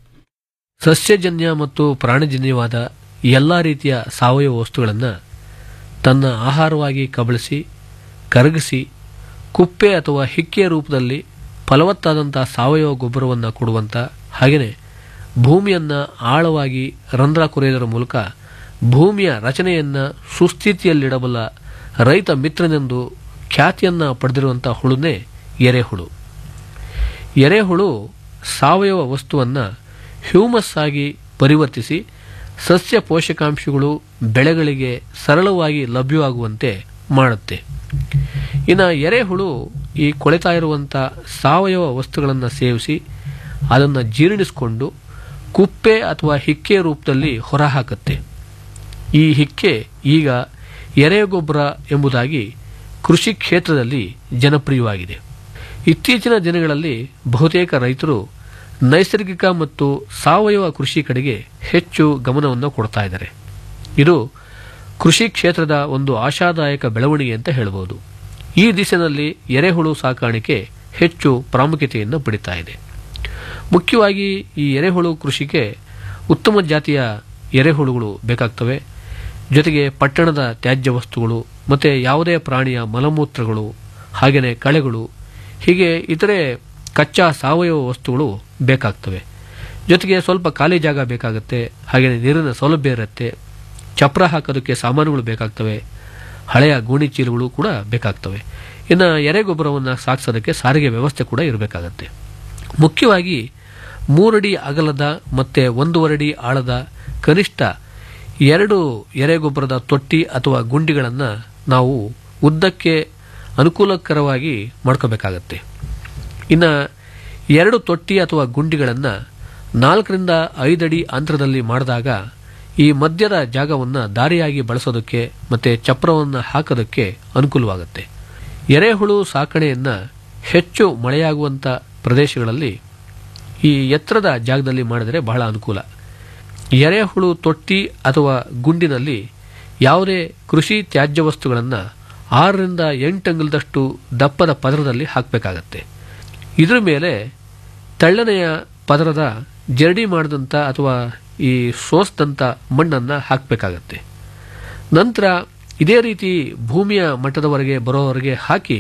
Speaker 13: ಸಸ್ಯಜನ್ಯ ಮತ್ತು ಪ್ರಾಣಿಜನ್ಯವಾದ ಎಲ್ಲಾ ರೀತಿಯ ಸಾವಯವ ವಸ್ತುಗಳನ್ನು ತನ್ನ ಆಹಾರವಾಗಿ ಕಬಳಿಸಿ ಕರಗಿಸಿ ಕುಪ್ಪೆ ಅಥವಾ ಹಿಕ್ಕೆಯ ರೂಪದಲ್ಲಿ ಫಲವತ್ತಾದಂಥ ಸಾವಯವ ಗೊಬ್ಬರವನ್ನು ಕೊಡುವಂಥ ಹಾಗೆಯೇ ಭೂಮಿಯನ್ನು ಆಳವಾಗಿ ರಂಧ್ರ ಕೊರೆಯುವುದರ ಮೂಲಕ ಭೂಮಿಯ ರಚನೆಯನ್ನು ಸುಸ್ಥಿತಿಯಲ್ಲಿಡಬಲ್ಲ ರೈತ ಮಿತ್ರನೆಂದು ಖ್ಯಾತಿಯನ್ನು ಪಡೆದಿರುವಂಥ ಹುಳುನೇ ಎರೆಹುಳು ಎರೆಹುಳು ಸಾವಯವ ವಸ್ತುವನ್ನು ಹ್ಯೂಮಸ್ ಆಗಿ ಪರಿವರ್ತಿಸಿ ಸಸ್ಯ ಪೋಷಕಾಂಶಗಳು ಬೆಳೆಗಳಿಗೆ ಸರಳವಾಗಿ ಲಭ್ಯವಾಗುವಂತೆ ಮಾಡುತ್ತೆ ಇನ್ನು ಎರೆಹುಳು ಈ ಕೊಳೆತಾ ಇರುವಂಥ ಸಾವಯವ ವಸ್ತುಗಳನ್ನು ಸೇವಿಸಿ ಅದನ್ನು ಜೀರ್ಣಿಸಿಕೊಂಡು ಕುಪ್ಪೆ ಅಥವಾ ಹಿಕ್ಕೆ ರೂಪದಲ್ಲಿ ಹೊರಹಾಕುತ್ತೆ ಈ ಹಿಕ್ಕೆ ಈಗ ಎರೆಗೊಬ್ಬರ ಎಂಬುದಾಗಿ ಕೃಷಿ ಕ್ಷೇತ್ರದಲ್ಲಿ ಜನಪ್ರಿಯವಾಗಿದೆ ಇತ್ತೀಚಿನ ದಿನಗಳಲ್ಲಿ ಬಹುತೇಕ ರೈತರು ನೈಸರ್ಗಿಕ ಮತ್ತು ಸಾವಯವ ಕೃಷಿ ಕಡೆಗೆ ಹೆಚ್ಚು ಗಮನವನ್ನು ಕೊಡ್ತಾ ಇದ್ದಾರೆ ಇದು ಕೃಷಿ ಕ್ಷೇತ್ರದ ಒಂದು ಆಶಾದಾಯಕ ಬೆಳವಣಿಗೆ ಅಂತ ಹೇಳಬಹುದು ಈ ದಿಶೆಯಲ್ಲಿ ಎರೆಹುಳು ಸಾಕಾಣಿಕೆ ಹೆಚ್ಚು ಪ್ರಾಮುಖ್ಯತೆಯನ್ನು ಪಡಿತಾ ಇದೆ ಮುಖ್ಯವಾಗಿ ಈ ಎರೆಹುಳು ಕೃಷಿಗೆ ಉತ್ತಮ ಜಾತಿಯ ಎರೆಹುಳುಗಳು ಬೇಕಾಗ್ತವೆ ಜೊತೆಗೆ ಪಟ್ಟಣದ ತ್ಯಾಜ್ಯ ವಸ್ತುಗಳು ಮತ್ತು ಯಾವುದೇ ಪ್ರಾಣಿಯ ಮಲಮೂತ್ರಗಳು ಹಾಗೆಯೇ ಕಳೆಗಳು ಹೀಗೆ ಇತರೆ ಕಚ್ಚಾ ಸಾವಯವ ವಸ್ತುಗಳು ಬೇಕಾಗ್ತವೆ ಜೊತೆಗೆ ಸ್ವಲ್ಪ ಖಾಲಿ ಜಾಗ ಬೇಕಾಗುತ್ತೆ ಹಾಗೆಯೇ ನೀರಿನ ಸೌಲಭ್ಯ ಇರುತ್ತೆ ಚಪ್ರ ಹಾಕೋದಕ್ಕೆ ಸಾಮಾನುಗಳು ಬೇಕಾಗ್ತವೆ ಹಳೆಯ ಗೋಣಿ ಚೀಲಗಳು ಕೂಡ ಬೇಕಾಗ್ತವೆ ಇನ್ನು ಎರೆಗೊಬ್ಬರವನ್ನು ಸಾಗಿಸೋದಕ್ಕೆ ಸಾರಿಗೆ ವ್ಯವಸ್ಥೆ ಕೂಡ ಇರಬೇಕಾಗತ್ತೆ ಮುಖ್ಯವಾಗಿ ಮೂರಡಿ ಅಗಲದ ಮತ್ತು ಒಂದೂವರೆ ಅಡಿ ಆಳದ ಕನಿಷ್ಠ ಎರಡು ಎರೆಗೊಬ್ಬರದ ತೊಟ್ಟಿ ಅಥವಾ ಗುಂಡಿಗಳನ್ನು ನಾವು ಉದ್ದಕ್ಕೆ ಅನುಕೂಲಕರವಾಗಿ ಮಾಡ್ಕೋಬೇಕಾಗತ್ತೆ ಇನ್ನು ಎರಡು ತೊಟ್ಟಿ ಅಥವಾ ಗುಂಡಿಗಳನ್ನು ನಾಲ್ಕರಿಂದ ಐದಡಿ ಅಂತರದಲ್ಲಿ ಮಾಡಿದಾಗ ಈ ಮಧ್ಯದ ಜಾಗವನ್ನು ದಾರಿಯಾಗಿ ಬಳಸೋದಕ್ಕೆ ಮತ್ತು ಚಪ್ರವನ್ನು ಹಾಕೋದಕ್ಕೆ ಅನುಕೂಲವಾಗುತ್ತೆ ಎರೆಹುಳು ಸಾಕಣೆಯನ್ನು ಹೆಚ್ಚು ಮಳೆಯಾಗುವಂಥ ಪ್ರದೇಶಗಳಲ್ಲಿ ಈ ಎತ್ತರದ ಜಾಗದಲ್ಲಿ ಮಾಡಿದರೆ ಬಹಳ ಅನುಕೂಲ ಎರೆಹುಳು ತೊಟ್ಟಿ ಅಥವಾ ಗುಂಡಿನಲ್ಲಿ ಯಾವುದೇ ಕೃಷಿ ತ್ಯಾಜ್ಯ ವಸ್ತುಗಳನ್ನು ಆರರಿಂದ ಎಂಟು ಅಂಗಲದಷ್ಟು ದಪ್ಪದ ಪದರದಲ್ಲಿ ಹಾಕಬೇಕಾಗತ್ತೆ ಇದ್ರ ಮೇಲೆ ತೆಳ್ಳನೆಯ ಪದರದ ಜರಡಿ ಮಾಡಿದಂಥ ಅಥವಾ ಈ ಸೋಸ್ದಂಥ ಮಣ್ಣನ್ನು ಹಾಕಬೇಕಾಗತ್ತೆ ನಂತರ ಇದೇ ರೀತಿ ಭೂಮಿಯ ಮಟ್ಟದವರೆಗೆ ಬರೋವರೆಗೆ ಹಾಕಿ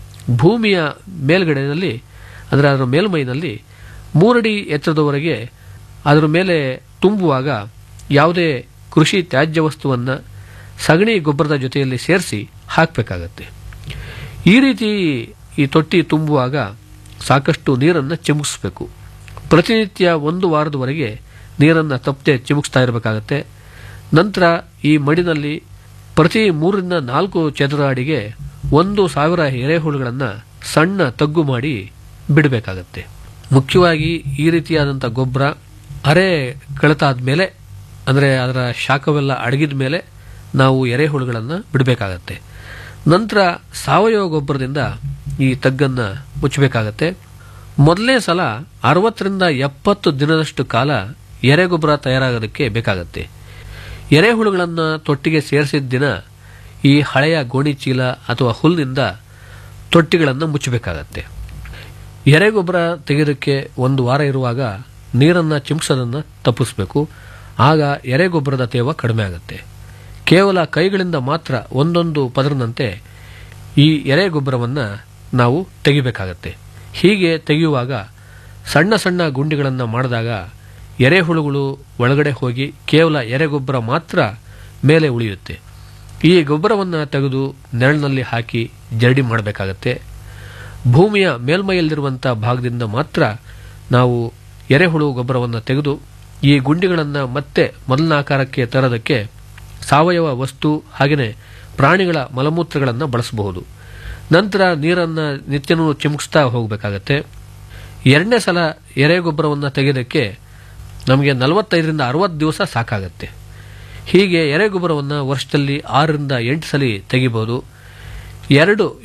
Speaker 13: ಭೂಮಿಯ ಮೇಲ್ಗಡೆಯಲ್ಲಿ ಅಂದರೆ ಅದರ ಮೇಲ್ಮೈನಲ್ಲಿ ಮೂರಡಿ ಎತ್ತರದವರೆಗೆ ಅದರ ಮೇಲೆ ತುಂಬುವಾಗ ಯಾವುದೇ ಕೃಷಿ ತ್ಯಾಜ್ಯ ವಸ್ತುವನ್ನು ಸಗಣಿ ಗೊಬ್ಬರದ ಜೊತೆಯಲ್ಲಿ ಸೇರಿಸಿ ಹಾಕಬೇಕಾಗತ್ತೆ ಈ ರೀತಿ ಈ ತೊಟ್ಟಿ ತುಂಬುವಾಗ ಸಾಕಷ್ಟು ನೀರನ್ನು ಚಿಮುಕಿಸ್ಬೇಕು ಪ್ರತಿನಿತ್ಯ ಒಂದು ವಾರದವರೆಗೆ ನೀರನ್ನು ತಪ್ಪದೆ ಚಿಮುಕಿಸ್ತಾ ಇರಬೇಕಾಗತ್ತೆ ನಂತರ ಈ ಮಡಿನಲ್ಲಿ ಪ್ರತಿ ಮೂರರಿಂದ ನಾಲ್ಕು ಚದರ ಅಡಿಗೆ ಒಂದು ಸಾವಿರ ಎರೆಹುಳುಗಳನ್ನು ಸಣ್ಣ ತಗ್ಗು ಮಾಡಿ ಬಿಡಬೇಕಾಗತ್ತೆ ಮುಖ್ಯವಾಗಿ ಈ ರೀತಿಯಾದಂಥ ಗೊಬ್ಬರ ಅರೆ ಕಳತಾದ ಮೇಲೆ ಅಂದರೆ ಅದರ ಶಾಖವೆಲ್ಲ ಅಡಗಿದ ಮೇಲೆ ನಾವು ಎರೆಹುಳುಗಳನ್ನು ಬಿಡಬೇಕಾಗತ್ತೆ ನಂತರ ಸಾವಯವ ಗೊಬ್ಬರದಿಂದ ಈ ತಗ್ಗನ್ನು ಮುಚ್ಚಬೇಕಾಗತ್ತೆ ಮೊದಲನೇ ಸಲ ಅರವತ್ತರಿಂದ ಎಪ್ಪತ್ತು ದಿನದಷ್ಟು ಕಾಲ ಎರೆಗೊಬ್ಬರ ತಯಾರಾಗೋದಕ್ಕೆ ಬೇಕಾಗತ್ತೆ ಎರೆಹುಳುಗಳನ್ನು ತೊಟ್ಟಿಗೆ ಸೇರಿಸಿದ ದಿನ ಈ ಹಳೆಯ ಗೋಣಿ ಚೀಲ ಅಥವಾ ಹುಲ್ಲಿನಿಂದ ತೊಟ್ಟಿಗಳನ್ನು ಮುಚ್ಚಬೇಕಾಗತ್ತೆ ಎರೆಗೊಬ್ಬರ ತೆಗೆಯೋದಕ್ಕೆ ಒಂದು ವಾರ ಇರುವಾಗ ನೀರನ್ನು ಚಿಮ್ಸೋದನ್ನು ತಪ್ಪಿಸಬೇಕು ಆಗ ಎರೆಗೊಬ್ಬರದ ತೇವ ಕಡಿಮೆ ಆಗುತ್ತೆ ಕೇವಲ ಕೈಗಳಿಂದ ಮಾತ್ರ ಒಂದೊಂದು ಪದರದಂತೆ ಈ ಎರೆಗೊಬ್ಬರವನ್ನು ನಾವು ತೆಗಿಬೇಕಾಗತ್ತೆ ಹೀಗೆ ತೆಗೆಯುವಾಗ ಸಣ್ಣ ಸಣ್ಣ ಗುಂಡಿಗಳನ್ನು ಮಾಡಿದಾಗ ಎರೆಹುಳುಗಳು ಒಳಗಡೆ ಹೋಗಿ ಕೇವಲ ಎರೆಗೊಬ್ಬರ ಮಾತ್ರ ಮೇಲೆ ಉಳಿಯುತ್ತೆ ಈ ಗೊಬ್ಬರವನ್ನು ತೆಗೆದು ನೆರಳಿನಲ್ಲಿ ಹಾಕಿ ಜರಡಿ ಮಾಡಬೇಕಾಗತ್ತೆ ಭೂಮಿಯ ಮೇಲ್ಮೈಯಲ್ಲಿರುವಂಥ ಭಾಗದಿಂದ ಮಾತ್ರ ನಾವು ಎರೆಹುಳು ಗೊಬ್ಬರವನ್ನು ತೆಗೆದು ಈ ಗುಂಡಿಗಳನ್ನು ಮತ್ತೆ ಮೊದಲಿನ ಆಕಾರಕ್ಕೆ ತರೋದಕ್ಕೆ ಸಾವಯವ ವಸ್ತು ಹಾಗೆಯೇ ಪ್ರಾಣಿಗಳ ಮಲಮೂತ್ರಗಳನ್ನು ಬಳಸಬಹುದು ನಂತರ ನೀರನ್ನು ನಿತ್ಯನೂ ಚಿಮುಕಿಸ್ತಾ ಹೋಗಬೇಕಾಗತ್ತೆ ಎರಡನೇ ಸಲ ಎರೆಗೊಬ್ಬರವನ್ನು ತೆಗೆಯೋದಕ್ಕೆ ನಮಗೆ ನಲವತ್ತೈದರಿಂದ ಅರವತ್ತು ದಿವಸ ಸಾಕಾಗತ್ತೆ ಹೀಗೆ ಎರೆಗೊಬ್ಬರವನ್ನು ವರ್ಷದಲ್ಲಿ ಆರರಿಂದ ಎಂಟು ಸಲ ತೆಗಿಬೋದು ಎರಡು